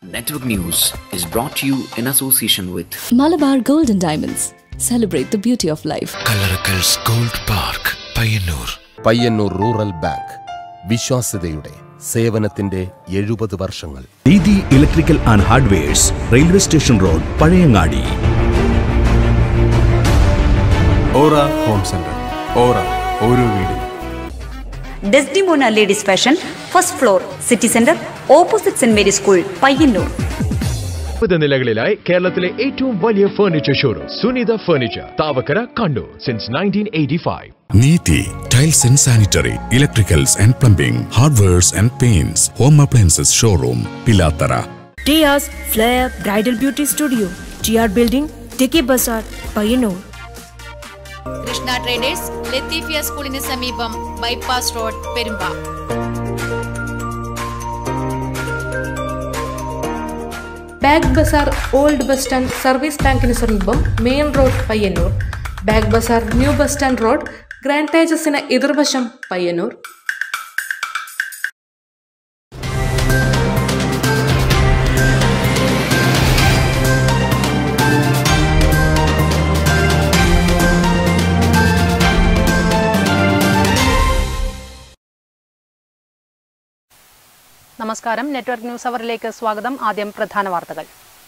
Network News is brought to you in association with Malabar Gold and Diamonds. Celebrate the beauty of life. Kallarakkals gold park Payyanur Payyanur rural bank വിശ്വാസ്യതയുടെ സേവനത്തിന്റെ എഴുപത് വർഷങ്ങൾ Didi electrical and hardwares railway station road Pazhayangadi Aura home centre Aura ഓരോ വീടും Desdemona ladies fashion first floor city centre opposite saint Mary school Payyanur മുപ്പത് നിലകളിലായി കേരളത്തിലെ ഏറ്റവും വലിയ furniture showroom Sunitha furniture Thavakkara Kannur since nineteen eighty five Neethi tiles and sanitary electricals and plumbing hardwares and paints home appliances showroom Pilathara Tia's Flair Bridal Beauty Studio, TR Building, Tiki Bazaar, Payyanur. Krishna traders Latheefiya സ്കൂളിന് സമീപം bypass road Perumba Bagh Bazaar old bus stand service ബാങ്കിന് സമീപം main road Payyanur Bagh Bazaar new bus stand road grand തേജസിന് എതിർവശം പയ്യന്നൂർ നമസ്കാരം network news അവറിലേക്ക് സ്വാഗതം ആദ്യം പ്രധാന വാർത്തകൾ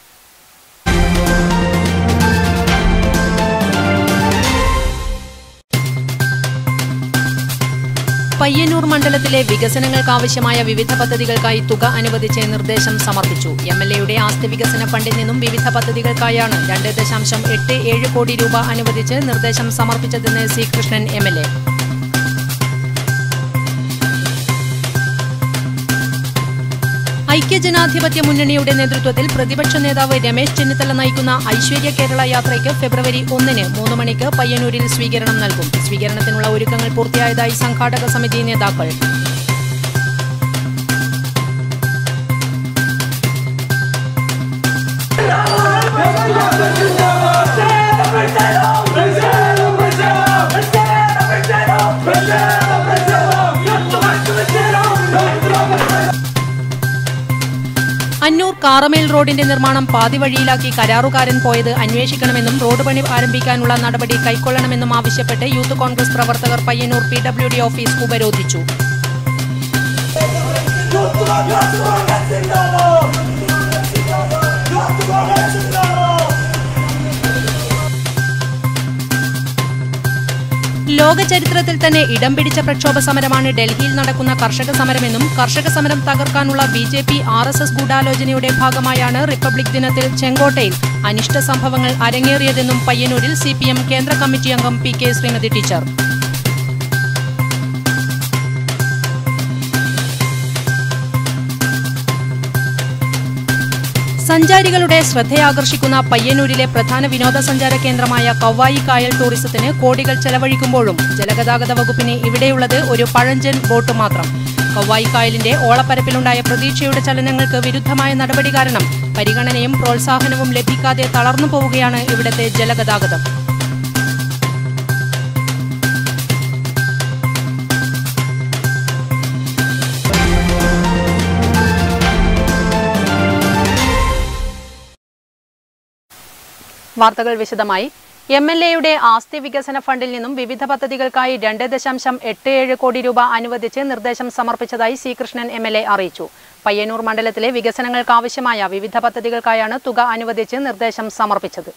പയ്യന്നൂർ മണ്ഡലത്തിലെ വികസനങ്ങൾക്കാവശ്യമായ വിവിധ പദ്ധതികൾക്കായി തുക അനുവദിച്ച് നിർദ്ദേശം സമർപ്പിച്ചു എം എൽ എയുടെ ആസ്തി വികസന ഫണ്ടിൽ നിന്നും വിവിധ പദ്ധതികൾക്കായാണ് രണ്ട് ദശാംശം എട്ട് ഏഴ് കോടി രൂപ അനുവദിച്ച് നിർദ്ദേശം സമർപ്പിച്ചതെന്ന് C Krishnan M L A ഐക്യജനാധിപത്യ മുന്നണിയുടെ നേതൃത്വത്തിൽ പ്രതിപക്ഷ നേതാവ് രമേശ് ചെന്നിത്തല നയിക്കുന്ന ഐശ്വര്യ കേരള യാത്രയ്ക്ക് ഫെബ്രുവരി ഒന്നിന് മൂന്ന് മണിക്ക് പയ്യന്നൂരിൽ സ്വീകരണം നൽകും സ്വീകരണത്തിനുള്ള ഒരുക്കങ്ങൾ പൂർത്തിയായതായി സംഘാടക സമിതി നേതാക്കൾ അന്നൂർ കാറമേൽ റോഡിന്റെ നിർമ്മാണം പാതിവഴിയിലാക്കി കരാറുകാരൻ പോയത് അന്വേഷിക്കണമെന്നും റോഡ് പണി ആരംഭിക്കാനുള്ള നടപടി കൈക്കൊള്ളണമെന്നും ആവശ്യപ്പെട്ട് യൂത്ത് കോൺഗ്രസ് പ്രവർത്തകർ Payyanur P W D office ഉപരോധിച്ചു ലോക ചരിത്രത്തിൽ തന്നെ ഇടം പിടിച്ച പ്രക്ഷോഭ സമരമാണ് ഡൽഹിയിൽ നടക്കുന്ന കർഷക സമരമെന്നും കർഷക സമരം തകർക്കാനുള്ള B J P R S S ഗൂഢാലോചനയുടെ ഭാഗമായാണ് റിപ്പബ്ലിക് ദിനത്തിൽ ചെങ്കോട്ടയിൽ അനിഷ്ട സംഭവങ്ങൾ അരങ്ങേറിയതെന്നും പയ്യന്നൂരിൽ സി പി എം കേന്ദ്ര കമ്മിറ്റി അംഗം പി കെ ശ്രീമതി ടീച്ചർ സഞ്ചാരികളുടെ ശ്രദ്ധയാകർഷിക്കുന്ന പയ്യന്നൂരിലെ പ്രധാന വിനോദസഞ്ചാര കേന്ദ്രമായ കവ്വായി കായൽ ടൂറിസത്തിന് കോടികൾ ചെലവഴിക്കുമ്പോഴും ജലഗതാഗത വകുപ്പിന് ഇവിടെയുള്ളത് ഒരു പഴഞ്ചൻ ബോട്ട് മാത്രം കവ്വായി കായലിന്റെ ഓളപ്പരപ്പിലുണ്ടായ പ്രതീക്ഷയുടെ ചലനങ്ങൾക്ക് വിരുദ്ധമായ നടപടി കാരണം പരിഗണനയും പ്രോത്സാഹനവും ലഭിക്കാതെ തളർന്നു പോവുകയാണ് ഇവിടത്തെ ജലഗതാഗതം വാർത്തകൾ വിശദമായി എം എൽ എയുടെ ആസ്തി വികസന ഫണ്ടിൽ നിന്നും വിവിധ പദ്ധതികൾക്കായി രണ്ട് ദശാംശം എട്ട് ഏഴ് കോടി രൂപ അനുവദിച്ച് നിർദ്ദേശം സമർപ്പിച്ചതായി C Krishnan M L A അറിയിച്ചു പയ്യന്നൂർ മണ്ഡലത്തിലെ വികസനങ്ങൾക്കാവശ്യമായ വിവിധ പദ്ധതികൾക്കായാണ് തുക അനുവദിച്ച് നിർദ്ദേശം സമർപ്പിച്ചത്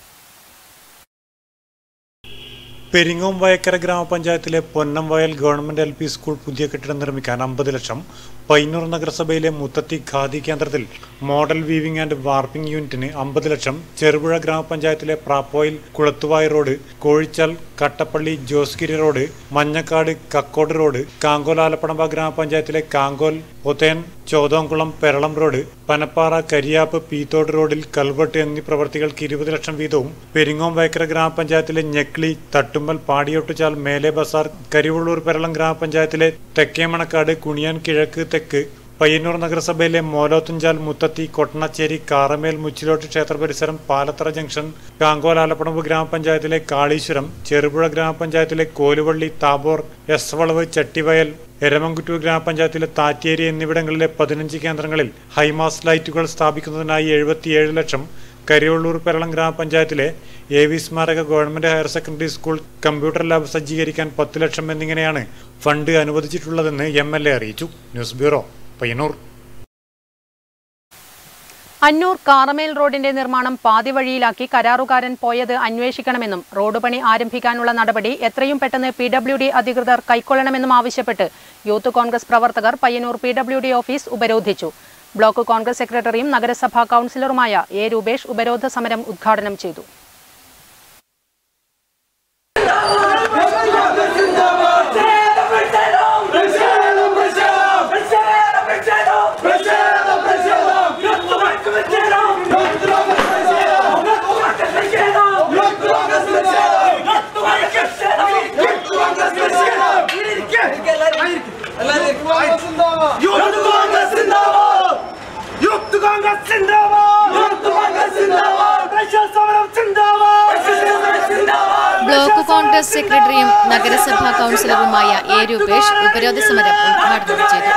പെരിങ്ങോം വയക്കര ഗ്രാമപഞ്ചായത്തിലെ Ponnamvayal government L P school പുതിയ കെട്ടിടം നിർമ്മിക്കാൻ അമ്പത് ലക്ഷം പയ്യന്നൂർ നഗരസഭയിലെ മുത്തത്തി ഖാദി കേന്ദ്രത്തിൽ മോഡൽ വീവിംഗ് ആൻഡ് വാർപ്പിംഗ് യൂണിറ്റിന് അമ്പത് ലക്ഷം ചെറുപുഴ ഗ്രാമപഞ്ചായത്തിലെ Prappoyil Kulathuvay road Kozhichal Kattappally Josgiri road Manjakkad Kakkod road Kankol Alapadamba ഗ്രാമപഞ്ചായത്തിലെ കാങ്കോൽ ഒതേൻ ചോതോംകുളം പെരളം റോഡ് പനപ്പാറ കരിയാപ്പ് പീത്തോട് റോഡിൽ കൽവെട്ട് എന്നീ പ്രവൃത്തികൾക്ക് ഇരുപത് ലക്ഷം വീതവും പെരിങ്ങോം വയക്കര ഗ്രാമപഞ്ചായത്തിലെ ഞെക്ലി തട്ടുമ്മൽ പാടിയൊട്ടുചാൽ മേലെ ബസാർ കരിവള്ളൂർ പെരളം ഗ്രാമപഞ്ചായത്തിലെ തെക്കേമണക്കാട് കുണിയാൻ കിഴക്ക് തെക്ക് പയ്യന്നൂർ നഗരസഭയിലെ മോലോത്തുഞ്ചാൽ മുത്തത്തി കൊട്ടണച്ചേരി കാറമേൽ മുച്ചിലോട്ട് ക്ഷേത്ര പരിസരം പാലത്തറ ജംഗ്ഷൻ കാങ്കോൽ ആലപ്പടമ്പ് ഗ്രാമപഞ്ചായത്തിലെ കാളീശ്വരം ചെറുപുഴ ഗ്രാമപഞ്ചായത്തിലെ കോലുവള്ളി താബോർ എസ് വളവ് ചട്ടിവയൽ എരമംകുറ്റൂർ ഗ്രാമപഞ്ചായത്തിലെ താറ്റേരി എന്നിവിടങ്ങളിലെ പതിനഞ്ച് കേന്ദ്രങ്ങളിൽ ഹൈമാസ് ലൈറ്റുകൾ സ്ഥാപിക്കുന്നതിനായി എഴുപത്തിയേഴ് ലക്ഷം കരിവള്ളൂർ പെരളം ഗ്രാമപഞ്ചായത്തിലെ എ വി സ്മാരക government higher secondary school computer lab സജ്ജീകരിക്കാൻ പത്ത് ലക്ഷം എന്നിങ്ങനെയാണ് ഫണ്ട് അനുവദിച്ചിട്ടുള്ളതെന്ന് എം എൽ എ അറിയിച്ചു ന്യൂസ് ബ്യൂറോ പയ്യന്നൂർ അന്നൂർ കാറമേൽ റോഡിന്റെ നിർമ്മാണം പാതി വഴിയിലാക്കി കരാറുകാരൻ പോയത് അന്വേഷിക്കണമെന്നും റോഡ് പണി ആരംഭിക്കാനുള്ള നടപടി എത്രയും പെട്ടെന്ന് പി ഡബ്ല്യു ഡി അധികൃതർ കൈക്കൊള്ളണമെന്നും ആവശ്യപ്പെട്ട് യൂത്ത് കോൺഗ്രസ് പ്രവർത്തകർ Payyanur P W D office ഉപരോധിച്ചു ബ്ലോക്ക് കോൺഗ്രസ് സെക്രട്ടറിയും നഗരസഭാ കൌൺസിലറുമായ എ രൂപേഷ് ഉപരോധ സമരം ഉദ്ഘാടനം ചെയ്തു ബ്ലോക്ക് കോൺഗ്രസ് സെക്രട്ടറിയും നഗരസഭാ കൗൺസിലറുമായ എ രൂപേഷ് ഉപരോധ സമരം ഉദ്ഘാടനം ചെയ്തു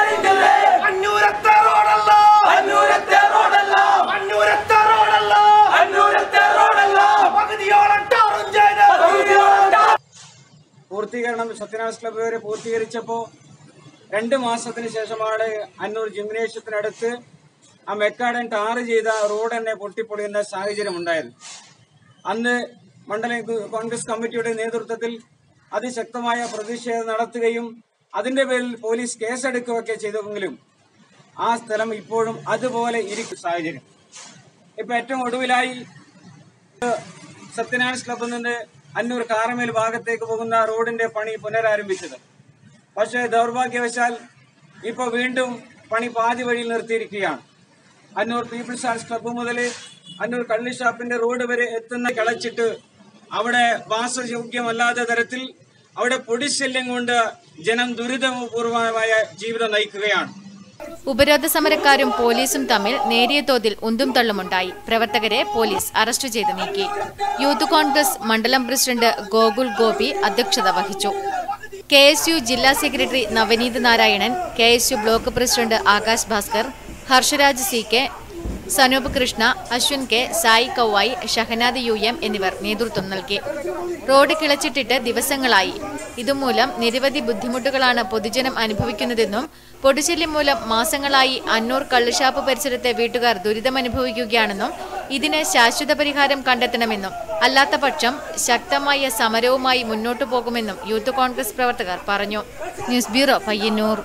പൂർത്തീകരണം സത്യനാരായണ ക്ലബ്ബ് വരെ പൂർത്തീകരിച്ചപ്പോൾ രണ്ട് മാസത്തിന് ശേഷമാണ് അന്നൂർ ജിംനേഷ്യത്തിനടുത്ത് ആ മെക്കാടൻ ടാറ് ചെയ്ത റോഡ് തന്നെ പൊട്ടിപ്പൊളിയുന്ന സാഹചര്യം ഉണ്ടായത് അന്ന് മണ്ഡലം കോൺഗ്രസ് കമ്മിറ്റിയുടെ നേതൃത്വത്തിൽ അതിശക്തമായ പ്രതിഷേധം നടത്തുകയും അതിന്റെ പേരിൽ പോലീസ് കേസെടുക്കുകയൊക്കെ ചെയ്തെങ്കിലും ആ സ്ഥലം ഇപ്പോഴും അതുപോലെ ഇരിക്കും സാഹചര്യം ഇപ്പൊ ഏറ്റവും ഒടുവിലായി സത്യനാരായണ ക്ലബിൽ നിന്ന് അന്നൂർ കാറമേൽ ഭാഗത്തേക്ക് പോകുന്ന റോഡിന്റെ പണി പുനരാരംഭിച്ചത് പക്ഷേ ദൗർഭാഗ്യവശാൽ ഇപ്പൊ വീണ്ടും പണി പാതി വഴിയിൽ നിർത്തിയിരിക്കുകയാണ് അന്നൂർ പീപ്പിൾസ് ആർട്സ് ക്ലബ്ബ് മുതൽ അന്നൂർ കള്ളി ഷാപ്പിന്റെ റോഡ് വരെ എത്തുന്ന കളച്ചിട്ട് അവിടെ വാസയോഗ്യമല്ലാത്ത തരത്തിൽ അവിടെ പൊടിശല്യം കൊണ്ട് ജനം ദുരിതപൂർവമായ ജീവിതം നയിക്കുകയാണ് ഉപരോധ സമരക്കാരും പോലീസും തമ്മിൽ നേരിയ തോതിൽ ഉന്തും തള്ളുമുണ്ടായി പ്രവർത്തകരെ പോലീസ് അറസ്റ്റ് ചെയ്ത് നീക്കി യൂത്ത് കോൺഗ്രസ് മണ്ഡലം പ്രസിഡന്റ് ഗോകുൽ ഗോപി അധ്യക്ഷത വഹിച്ചു കെ എസ് യു ജില്ലാ സെക്രട്ടറി Navaneeth Narayanan K S U block president Akash Bhaskar Harsharaj C K Sanoop Krishna Aswin K Sai കൗവായി ഷഹനാദ് യു എം എന്നിവർ നേതൃത്വം നൽകി റോഡ് കിളച്ചിട്ടിട്ട് ദിവസങ്ങളായി ഇതുമൂലം നിരവധി ബുദ്ധിമുട്ടുകളാണ് പൊതുജനം അനുഭവിക്കുന്നതെന്നും പൊടിശല്യം മൂലം മാസങ്ങളായി അന്നൂർ കള്ളുഷാപ്പ് പരിസരത്തെ വീട്ടുകാർ ദുരിതമനുഭവിക്കുകയാണെന്നും ഇതിന് ശാശ്വത പരിഹാരം കണ്ടെത്തണമെന്നും അല്ലാത്ത പക്ഷം ശക്തമായ സമരവുമായി മുന്നോട്ടു പോകുമെന്നും യൂത്ത് കോൺഗ്രസ് പ്രവർത്തകർ പറഞ്ഞു ന്യൂസ് ബ്യൂറോ പയ്യന്നൂർ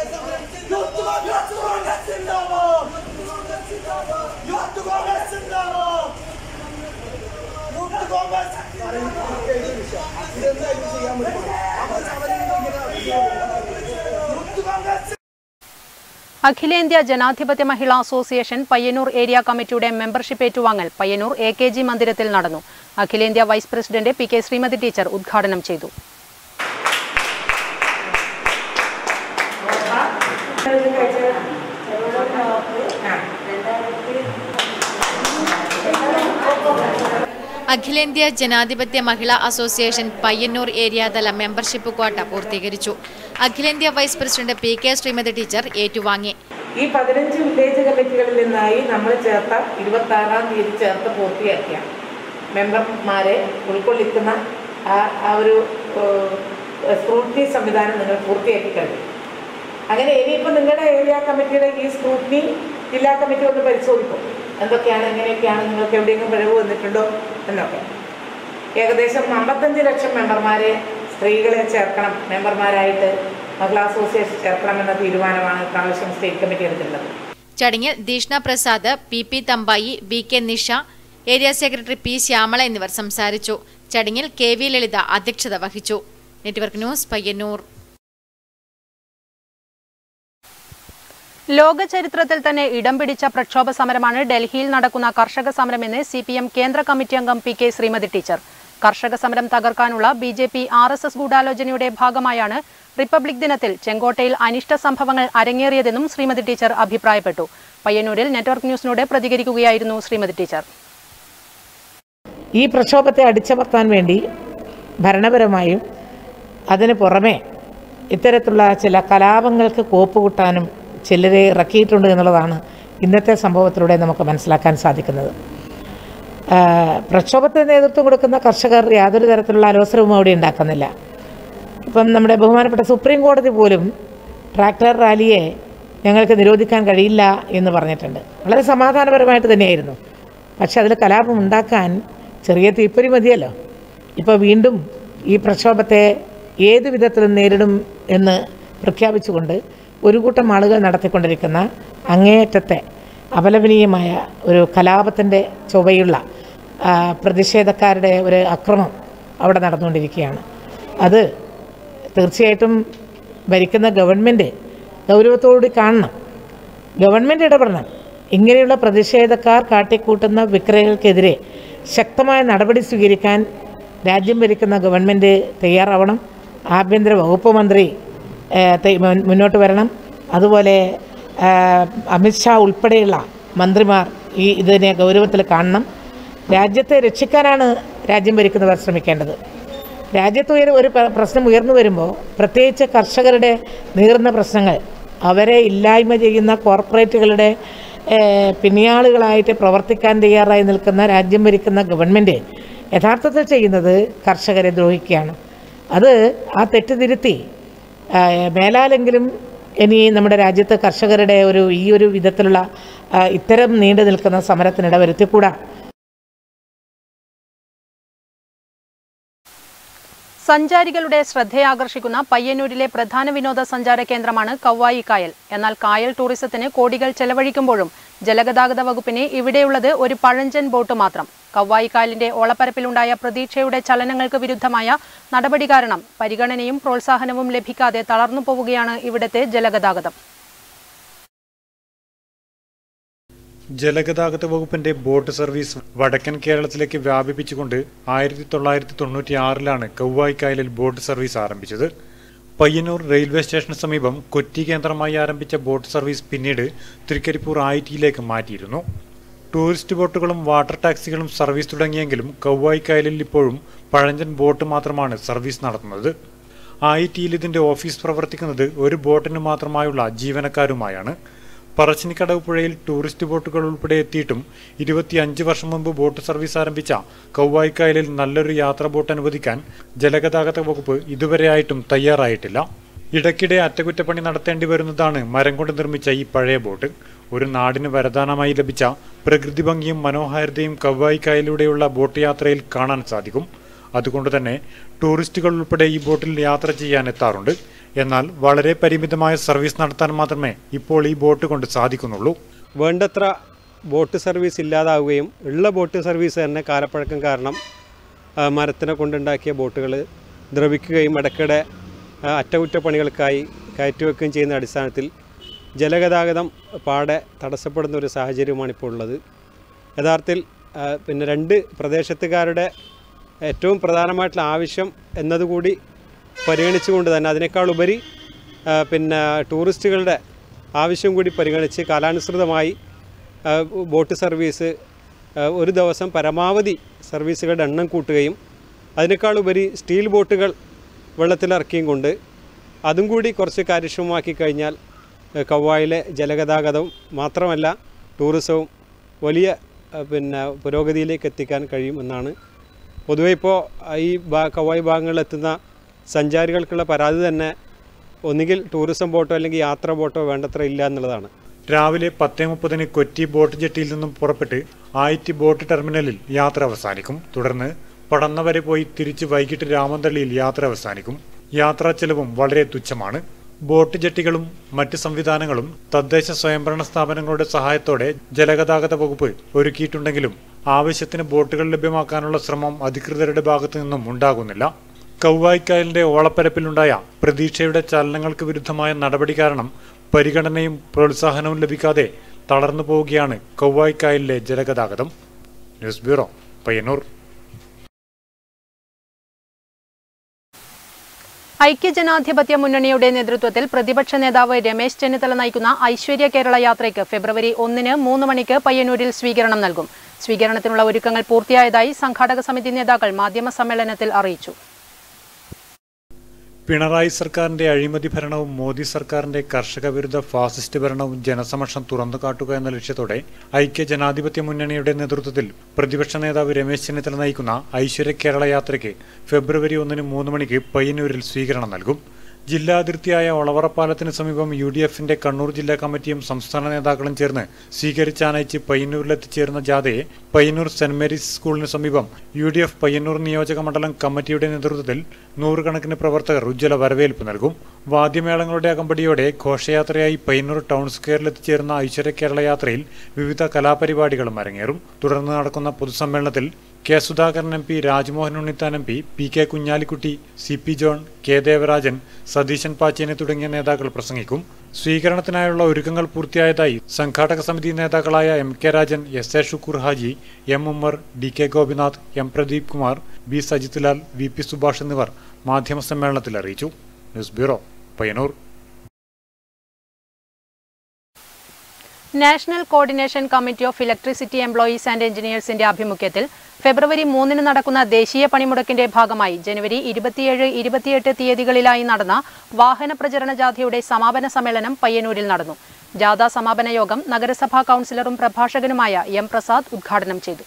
അഖിലേന്ത്യാ ജനാധിപത്യ മഹിളാ അസോസിയേഷൻ പയ്യന്നൂർ ഏരിയ കമ്മിറ്റിയുടെ മെമ്പർഷിപ്പ് ഏറ്റുവാങ്ങൽ പയ്യന്നൂർ എ കെ ജി മന്ദിരത്തിൽ നടന്നു അഖിലേന്ത്യാ vice president P K Sreemathi teacher ഉദ്ഘാടനം ചെയ്തു അഖിലേന്ത്യാ ജനാധിപത്യ മഹിളാ അസോസിയേഷൻ പയ്യന്നൂർ ഏരിയാതല മെമ്പർഷിപ്പ് ക്വാട്ട പൂർത്തീകരിച്ചു അഖിലേന്ത്യാ vice president P K Sreemathi teacher ഏറ്റുവാങ്ങി ഈ പതിനഞ്ച് വില്ലേജ് കമ്മിറ്റികളിൽ നിന്നായി നമ്മൾ ചേർത്ത ഇരുപത്തി ആറാം തീയതി ചേർത്ത് പൂർത്തിയാക്കിയ മെമ്പർമാരെ ഉൾക്കൊള്ളിക്കുന്ന ആ ആ ഒരു സ്ക്രൂട്ടിനി സംവിധാനം നിങ്ങൾ പൂർത്തിയാക്കി കഴിഞ്ഞു അങ്ങനെ ഇനിയിപ്പോൾ നിങ്ങളുടെ ഏരിയ കമ്മിറ്റിയുടെ ഈ സ്ക്രൂട്ടിനി ജില്ലാ കമ്മിറ്റി ഒന്ന് പരിശോധിക്കും എന്തൊക്കെയാണ് എങ്ങനെയൊക്കെയാണ് നിങ്ങൾക്ക് എവിടെയെങ്കിലും പിഴവ് വന്നിട്ടുണ്ടോ എന്നൊക്കെ ഏകദേശം അമ്പത്തഞ്ച് ലക്ഷം മെമ്പർമാരെ സ്ത്രീകളെ ചേർക്കണം മെമ്പർമാരായിട്ട് മഹിളാ അസോസിയേഷൻ ചേർക്കണമെന്ന തീരുമാനമാണ് പ്രാവശ്യം സ്റ്റേറ്റ് കമ്മിറ്റി എടുത്തിട്ടുള്ളത് ചടങ്ങിൽ Deeshna Prasad P P Thampayi B K Nisha area secretary P Shyamala എന്നിവർ സംസാരിച്ചു ചടങ്ങിൽ കെ വി ലളിത അധ്യക്ഷത വഹിച്ചു നെറ്റ്വർക്ക് ന്യൂസ് പയ്യന്നൂർ ലോക ചരിത്രത്തിൽ തന്നെ ഇടം പിടിച്ച പ്രക്ഷോഭ സമരമാണ് ഡൽഹിയിൽ നടക്കുന്ന കർഷക സമരമെന്ന് സി പി എം കേന്ദ്ര കമ്മിറ്റി അംഗം പി കെ ശ്രീമതി ടീച്ചർ കർഷക സമരം തകർക്കാനുള്ള B J P R S S ഗൂഢാലോചനയുടെ ഭാഗമായാണ് റിപ്പബ്ലിക് ദിനത്തിൽ ചെങ്കോട്ടയിൽ അനിഷ്ട സംഭവങ്ങൾ അരങ്ങേറിയതെന്നും ശ്രീമതി ടീച്ചർ അഭിപ്രായപ്പെട്ടു പയ്യന്നൂരിൽ നെറ്റ്വർക്ക് ന്യൂസിനോട് പ്രതികരിക്കുകയായിരുന്നു ശ്രീമതി ടീച്ചർ ഈ പ്രക്ഷോഭത്തെ അടിച്ചമർത്താൻ വേണ്ടി ഭരണപരമായും അതിന് പുറമെ ഇത്തരത്തിലുള്ള ചില കലാപങ്ങൾക്ക് കോപ്പുകൂട്ടാനും ചിലരെ ഇറക്കിയിട്ടുണ്ട് എന്നുള്ളതാണ് ഇന്നത്തെ സംഭവത്തിലൂടെ നമുക്ക് മനസ്സിലാക്കാൻ സാധിക്കുന്നത് ആ, പ്രക്ഷോഭത്തിന് നേതൃത്വം കൊടുക്കുന്ന കർഷകർ യാതൊരു തരത്തിലുള്ള അലോസരവും അവിടെ ഉണ്ടാക്കുന്നില്ല ഇപ്പം നമ്മുടെ ബഹുമാനപ്പെട്ട സുപ്രീം കോടതി പോലും ട്രാക്ടർ റാലിയെ ഞങ്ങൾക്ക് നിരോധിക്കാൻ കഴിയില്ല എന്ന് പറഞ്ഞിട്ടുണ്ട് വളരെ സമാധാനപരമായിട്ട് തന്നെയായിരുന്നു പക്ഷെ അതിൽ കലാപം ഉണ്ടാക്കാൻ ചെറിയ തീപ്പൊരി മതിയല്ലോ ഇപ്പോൾ വീണ്ടും ഈ പ്രക്ഷോഭത്തെ ഏത് വിധത്തിലും നേരിടും എന്ന് പ്രഖ്യാപിച്ചുകൊണ്ട് ഒരു കൂട്ടം ആളുകൾ നടത്തിക്കൊണ്ടിരിക്കുന്ന അങ്ങേയറ്റത്തെ അപലപനീയമായ ഒരു കലാപത്തിൻ്റെ ചൊവ്വയുള്ള ആ, പ്രതിഷേധക്കാരുടെ ഒരു അക്രമം അവിടെ നടന്നുകൊണ്ടിരിക്കുകയാണ് അത് തീർച്ചയായിട്ടും ഭരിക്കുന്ന ഗവൺമെൻറ് ഗൗരവത്തോടുകൂടി കാണണം ഗവൺമെൻറ് ഇടപെടണം ഇങ്ങനെയുള്ള പ്രതിഷേധക്കാർ കാട്ടിക്കൂട്ടുന്ന വിക്രയങ്ങൾക്കെതിരെ ശക്തമായ നടപടി സ്വീകരിക്കാൻ രാജ്യം ഭരിക്കുന്ന ഗവൺമെൻറ് തയ്യാറാവണം ആഭ്യന്തര വകുപ്പ് മന്ത്രി ഏഹ്, തെ- മുൻ- മുന്നോട്ട് വരണം അതുപോലെ ഏഹ്, അമിത്ഷാ ഉൾപ്പെടെയുള്ള മന്ത്രിമാർ ഈ ഇതിനെ ഗൗരവത്തിൽ കാണണം രാജ്യത്തെ രക്ഷിക്കാനാണ് രാജ്യം ഭരിക്കുന്നവർ ശ്രമിക്കേണ്ടത് രാജ്യത്ത് ഉയർ ഒരു പ്ര- പ്രശ്നം ഉയർന്നു വരുമ്പോൾ പ്രത്യേകിച്ച് കർഷകരുടെ നീറുന്ന പ്രശ്നങ്ങൾ അവരെ ഇല്ലായ്മ ചെയ്യുന്ന കോർപ്പറേറ്റുകളുടെ ഏഹ്, പിന്നിയാളുകളായിട്ട് പ്രവർത്തിക്കാൻ തയ്യാറായി നിൽക്കുന്ന രാജ്യം ഭരിക്കുന്ന ഗവൺമെൻറ് യഥാർത്ഥത്തിൽ ചെയ്യുന്നത് കർഷകരെ ദ്രോഹിക്കുകയാണ് അത് ആ തെറ്റ് തിരുത്തി ആ, മേലാലെങ്കിലും ഇനി നമ്മുടെ രാജ്യത്ത് കർഷകരുടെ ഒരു ഈ ഒരു വിധത്തിലുള്ള ആ, ഇത്തരം നീണ്ടു നിൽക്കുന്ന സമരത്തിനിട വരുത്തിക്കൂടാ സഞ്ചാരികളുടെ ശ്രദ്ധയാകർഷിക്കുന്ന പയ്യന്നൂരിലെ പ്രധാന വിനോദസഞ്ചാര കേന്ദ്രമാണ് കവ്വായി കായൽ എന്നാൽ കായൽ ടൂറിസത്തിന് കോടികൾ ചെലവഴിക്കുമ്പോഴും ജലഗതാഗത വകുപ്പിന് ഇവിടെയുള്ളത് ഒരു പഴഞ്ചൻ ബോട്ട് മാത്രം കവ്വായി കായലിന്റെ ഓളപ്പരപ്പിലുണ്ടായ പ്രതീക്ഷയുടെ ചലനങ്ങൾക്ക് വിരുദ്ധമായ നടപടി കാരണം പരിഗണനയും പ്രോത്സാഹനവും ലഭിക്കാതെ തളർന്നു പോവുകയാണ് ഇവിടത്തെ ജലഗതാഗതം ജലഗതാഗത വകുപ്പിന്റെ ബോട്ട് സർവീസ് വടക്കൻ കേരളത്തിലേക്ക് വ്യാപിപ്പിച്ചുകൊണ്ട് ആയിരത്തി തൊള്ളായിരത്തി തൊണ്ണൂറ്റി ആറിലാണ് കൗവായിക്കായലിൽ ബോട്ട് സർവീസ് ആരംഭിച്ചത് പയ്യന്നൂർ റെയിൽവേ സ്റ്റേഷന് സമീപം കൊച്ചി കേന്ദ്രമായി ആരംഭിച്ച ബോട്ട് സർവീസ് പിന്നീട് തൃക്കരിപ്പൂർ ഐ ടിയിലേക്ക് മാറ്റിയിരുന്നു ടൂറിസ്റ്റ് ബോട്ടുകളും വാട്ടർ ടാക്സികളും സർവീസ് തുടങ്ങിയെങ്കിലും കൗവായിക്കായലിൽ ഇപ്പോഴും പഴഞ്ചൻ ബോട്ട് മാത്രമാണ് സർവീസ് നടത്തുന്നത് ഐ ടിയിൽ ഇതിന്റെ ഓഫീസ് പ്രവർത്തിക്കുന്നത് ഒരു ബോട്ടിന് മാത്രമായുള്ള ജീവനക്കാരുമായാണ് പറശ്ശിനിക്കടവ് പുഴയിൽ ടൂറിസ്റ്റ് ബോട്ടുകൾ ഉൾപ്പെടെ എത്തിയിട്ടും ഇരുപത്തിയഞ്ച് വർഷം മുമ്പ് ബോട്ട് സർവീസ് ആരംഭിച്ച കൗവായിക്കായലിൽ നല്ലൊരു യാത്ര ബോട്ട് അനുവദിക്കാൻ ജലഗതാഗത വകുപ്പ് ഇതുവരെയായിട്ടും തയ്യാറായിട്ടില്ല ഇടയ്ക്കിടെ അറ്റകുറ്റപ്പണി നടത്തേണ്ടി വരുന്നതാണ് മരം കൊണ്ട് നിർമ്മിച്ച ഈ പഴയ ബോട്ട് ഒരു നാടിന് വരദാനമായി ലഭിച്ച പ്രകൃതി ഭംഗിയും മനോഹാരിതയും കവ്വായിക്കായലിലൂടെയുള്ള ബോട്ട് യാത്രയിൽ കാണാൻ സാധിക്കും അതുകൊണ്ട് തന്നെ ടൂറിസ്റ്റുകൾ ഉൾപ്പെടെ ഈ ബോട്ടിൽ യാത്ര ചെയ്യാൻ എത്താറുണ്ട് എന്നാൽ വളരെ പരിമിതമായ സർവീസ് നടത്താൻ മാത്രമേ ഇപ്പോൾ ഈ ബോട്ട് കൊണ്ട് സാധിക്കുന്നുള്ളൂ വേണ്ടത്ര ബോട്ട് സർവീസ് ഇല്ലാതാവുകയും ഉള്ള ബോട്ട് സർവീസ് തന്നെ കാലപ്പഴക്കം കാരണം ആ, മരത്തിനെ കൊണ്ടുണ്ടാക്കിയ ബോട്ടുകൾ ദ്രവിക്കുകയും ഇടയ്ക്കിടെ ആ, അറ്റകുറ്റപ്പണികൾക്കായി കയറ്റിവെക്കുകയും ചെയ്യുന്ന അടിസ്ഥാനത്തിൽ ജലഗതാഗതം പാടെ തടസ്സപ്പെടുന്ന ഒരു സാഹചര്യമാണ് ഇപ്പോൾ ഉള്ളത് യഥാർത്ഥത്തിൽ ആ, പിന്നെ രണ്ട് പ്രദേശത്തുകാരുടെ ഏറ്റവും പ്രധാനമായിട്ടുള്ള ആവശ്യം എന്നതുകൂടി പരിഗണിച്ചുകൊണ്ട് തന്നെ അതിനേക്കാൾ ഉപരി ആ, പിന്നെ ടൂറിസ്റ്റുകളുടെ ആവശ്യം കൂടി പരിഗണിച്ച് കാലാനുസൃതമായി ആ, ബോട്ട് സർവീസ് ആ, ഒരു ദിവസം പരമാവധി സർവീസുകളുടെ എണ്ണം കൂട്ടുകയും അതിനേക്കാൾ ഉപരി സ്റ്റീൽ ബോട്ടുകൾ വെള്ളത്തിലിറക്കിയും കൊണ്ട് അതും കൂടി കുറച്ച് കാര്യക്ഷമമാക്കി കഴിഞ്ഞാൽ ആ, കവ്വായിലെ ജലഗതാഗതവും മാത്രമല്ല ടൂറിസവും വലിയ ആ, പിന്നെ പുരോഗതിയിലേക്ക് എത്തിക്കാൻ കഴിയുമെന്നാണ് പൊതുവെ ഇപ്പോൾ ഈ ഭാ കവായി ഭാഗങ്ങളിൽ എത്തുന്ന സഞ്ചാരികൾക്കുള്ള പരാതി തന്നെ ഒന്നുകിൽ ടൂറിസം ബോട്ടോ അല്ലെങ്കിൽ യാത്രാ ബോട്ടോ വേണ്ടത്ര ഇല്ല എന്നുള്ളതാണ് രാവിലെ പത്തേ മുപ്പതിന് കൊച്ചി ബോട്ട് ജെട്ടിയിൽ നിന്നും പുറപ്പെട്ട് ആയിറ്റി ബോട്ട് ടെർമിനലിൽ യാത്ര അവസാനിക്കും തുടർന്ന് പടന്ന വരെ പോയി തിരിച്ച് വൈകിട്ട് രാമന്തള്ളിയിൽ യാത്ര അവസാനിക്കും യാത്രാ ചെലവും വളരെ തുച്ഛമാണ് ബോട്ട് ജെട്ടികളും മറ്റ് സംവിധാനങ്ങളും തദ്ദേശ സ്വയംഭരണ സ്ഥാപനങ്ങളുടെ സഹായത്തോടെ ജലഗതാഗത വകുപ്പ് ഒരുക്കിയിട്ടുണ്ടെങ്കിലും ആവശ്യത്തിന് ബോട്ടുകൾ ലഭ്യമാക്കാനുള്ള ശ്രമം അധികൃതരുടെ ഭാഗത്തു നിന്നും ഉണ്ടാകുന്നില്ല കൗവായിക്കായലിന്റെ ഓളപ്പരപ്പിലുണ്ടായ പ്രതീക്ഷയുടെ ചലനങ്ങൾക്ക് വിരുദ്ധമായ നടപടി കാരണം പരിഗണനയും പ്രോത്സാഹനവും ലഭിക്കാതെ തളർന്നു പോവുകയാണ് കൗവായിക്കായലിലെ ജലഗതാഗതം ന്യൂസ് ബ്യൂറോ പയ്യന്നൂർ ഐക്യജനാധിപത്യ മുന്നണിയുടെ നേതൃത്വത്തിൽ പ്രതിപക്ഷ നേതാവ് രമേശ് ചെന്നിത്തല നയിക്കുന്ന ഐശ്വര്യ കേരള യാത്രയ്ക്ക് ഫെബ്രുവരി ഒന്നിന് മൂന്ന് മണിക്ക് പയ്യന്നൂരിൽ സ്വീകരണം നൽകും സ്വീകരണത്തിനുള്ള ഒരുക്കങ്ങൾ പൂർത്തിയായതായി സംഘാടക സമിതി നേതാക്കൾ മാധ്യമ സമ്മേളനത്തിൽ അറിയിച്ചു പിണറായി സർക്കാരിന്റെ അഴിമതി ഭരണവും മോദി സർക്കാരിന്റെ കർഷക വിരുദ്ധ ഫാസിസ്റ്റ് ഭരണവും ജനസമക്ഷം തുറന്നുകാട്ടുക എന്ന ലക്ഷ്യത്തോടെ ഐക്യ ജനാധിപത്യ മുന്നണിയുടെ നേതൃത്വത്തിൽ പ്രതിപക്ഷ നേതാവ് രമേശ് ചെന്നിത്തല നയിക്കുന്ന ഐശ്വര്യ കേരള യാത്രയ്ക്ക് ഫെബ്രുവരി ഒന്നിന് മൂന്ന് മണിക്ക് പയ്യന്നൂരിൽ സ്വീകരണം നൽകും ജില്ലാ അതിർത്തിയായ ഒളവറപ്പാലത്തിന് സമീപം യു ഡി എഫിന്റെ കണ്ണൂർ ജില്ലാ കമ്മിറ്റിയും സംസ്ഥാന നേതാക്കളും ചേർന്ന് സ്വീകരിച്ചാനയിച്ച് പയ്യന്നൂരിലെത്തിച്ചേർന്ന ജാഥയെ പയ്യന്നൂർ സെന്റ് മേരീസ് സ്കൂളിന് സമീപം യു ഡി എഫ് പയ്യന്നൂർ നിയോജക മണ്ഡലം കമ്മിറ്റിയുടെ നേതൃത്വത്തിൽ നൂറുകണക്കിന് പ്രവർത്തകർ ഉജ്ജ്വല വരവേൽപ്പ് നൽകും വാദ്യമേളങ്ങളുടെ അകമ്പടിയോടെ ഘോഷയാത്രയായി പയ്യന്നൂർ ടൗൺ സ്ക്വയറിലെത്തിച്ചേർന്ന ഐശ്വര്യ കേരള യാത്രയിൽ വിവിധ കലാപരിപാടികളും അരങ്ങേറും തുടർന്ന് നടക്കുന്ന പൊതുസമ്മേളനത്തിൽ K Sudhakaran M P Rajmohan Unnithan M P P K Kunhalikutty C P John K Devarajan Satheesan Pacheni തുടങ്ങിയ നേതാക്കൾ പ്രസംഗിക്കും സ്വീകരണത്തിനായുള്ള ഒരുക്കങ്ങൾ പൂർത്തിയായതായി സംഘാടക സമിതി നേതാക്കളായ M K Rajan S A Shukoor Haji M Ummer D K Gopinath M Pradeep Kumar B Sajith Lal V P Subhash എന്നിവർ മാധ്യമ സമ്മേളനത്തിൽ അറിയിച്ചു news bureau Payyanur national coordination committee of electricity employees and എഞ്ചിനീയേഴ്സിന്റെ ആഭിമുഖ്യത്തിൽ ഫെബ്രുവരി മൂന്നിന് നടക്കുന്ന ദേശീയ പണിമുടക്കിന്റെ ഭാഗമായി ജനുവരി ഇരുപത്തിയേഴ് ഇരുപത്തിയെട്ട് തീയതികളിലായി നടന്ന വാഹന പ്രചരണ ജാഥയുടെ സമാപന സമ്മേളനം പയ്യന്നൂരിൽ നടന്നു ജാഥ സമാപന യോഗം നഗരസഭാ കൌൺസിലറും പ്രഭാഷകനുമായ എം പ്രസാദ് ഉദ്ഘാടനം ചെയ്തു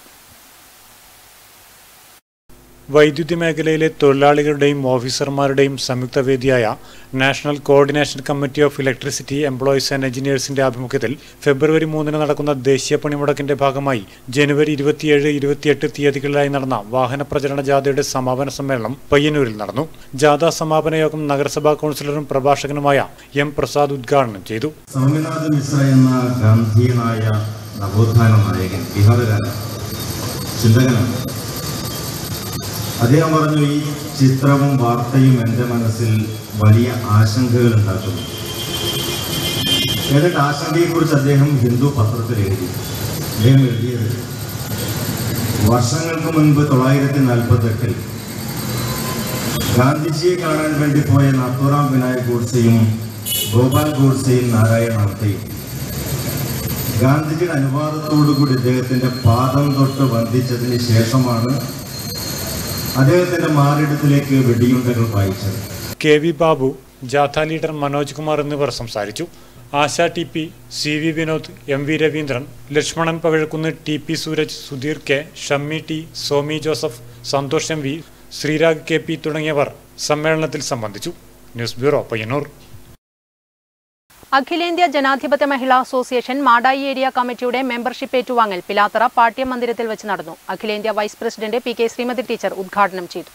വൈദ്യുതി മേഖലയിലെ തൊഴിലാളികളുടെയും ഓഫീസർമാരുടെയും സംയുക്ത വേദിയായ national coordination committee of electricity employees and എഞ്ചിനീയേഴ്സിന്റെ ആഭിമുഖ്യത്തിൽ ഫെബ്രുവരി മൂന്നിന് നടക്കുന്ന ദേശീയ പണിമുടക്കിന്റെ ഭാഗമായി ജനുവരി ഇരുപത്തിയേഴ് ഇരുപത്തിയെട്ട് തീയതികളിലായി നടന്ന വാഹന പ്രചരണ ജാഥയുടെ സമാപന സമ്മേളനം പയ്യന്നൂരിൽ നടന്നു ജാഥ സമാപന യോഗം നഗരസഭാ കൗൺസിലറും പ്രഭാഷകനുമായ എം പ്രസാദ് ഉദ്ഘാടനം ചെയ്തു സ്വാമിനാഥ മിശ്ര എന്ന ഗാന്ധിയനായ നവോത്ഥാന നായകൻ ബീഹാറുകാരൻ ചിന്തകനാണ് അദ്ദേഹം പറഞ്ഞു ഈ ചിത്രവും വാർത്തയും എൻ്റെ മനസ്സിൽ വലിയ ആശങ്കകൾ ഉണ്ടാക്കുന്നു എന്നിട്ട് ആശങ്കയെക്കുറിച്ച് അദ്ദേഹം ഹിന്ദു പത്രത്തിൽ എഴുതി അദ്ദേഹം എഴുതിയത് വർഷങ്ങൾക്ക് മുൻപ് തൊള്ളായിരത്തി നാൽപ്പത്തെട്ടിൽ ഗാന്ധിജിയെ കാണാൻ വേണ്ടി പോയ നാത്തുറാം വിനായക് ഗോഡ്സെയും ഗോപാൽ ഗോഡ്സെയും നാരായണ ആപ്തയും ഗാന്ധിജിയുടെ അനുവാദത്തോടുകൂടി ഇദ്ദേഹത്തിന്റെ പാദം തൊട്ട് വന്ദിച്ചതിന് ശേഷമാണ് അദ്ദേഹത്തിന്റെ മാറിടത്തിലേക്ക് വെടിയുണ്ടകൾ വായിച്ചത് കെ വി ബാബു ജാഥ ലീഡർ മനോജ് കുമാർ എന്നിവർ സംസാരിച്ചു Asha T P C V Vinod M V Raveendran Lakshmanan Pavizhakkunnu T P Sooraj Sudheer K Shammi T Somi Joseph Santhosh M V Sreerag K P തുടങ്ങിയവർ സമ്മേളനത്തിൽ സംബന്ധിച്ചു ന്യൂസ് ബ്യൂറോ പയ്യന്നൂർ അഖിലേന്ത്യാ ജനാധിപത്യ മഹിളാ അസോസിയേഷൻ മാടായി ഏരിയ കമ്മിറ്റിയുടെ മെമ്പർഷിപ്പ് ഏറ്റുവാങ്ങൽ പിലാത്തറ പാട്യം മന്ദിരത്തിൽ വെച്ച് നടന്നു അഖിലേന്ത്യാ vice president P K Sreemathi teacher ഉദ്ഘാടനം ചെയ്തു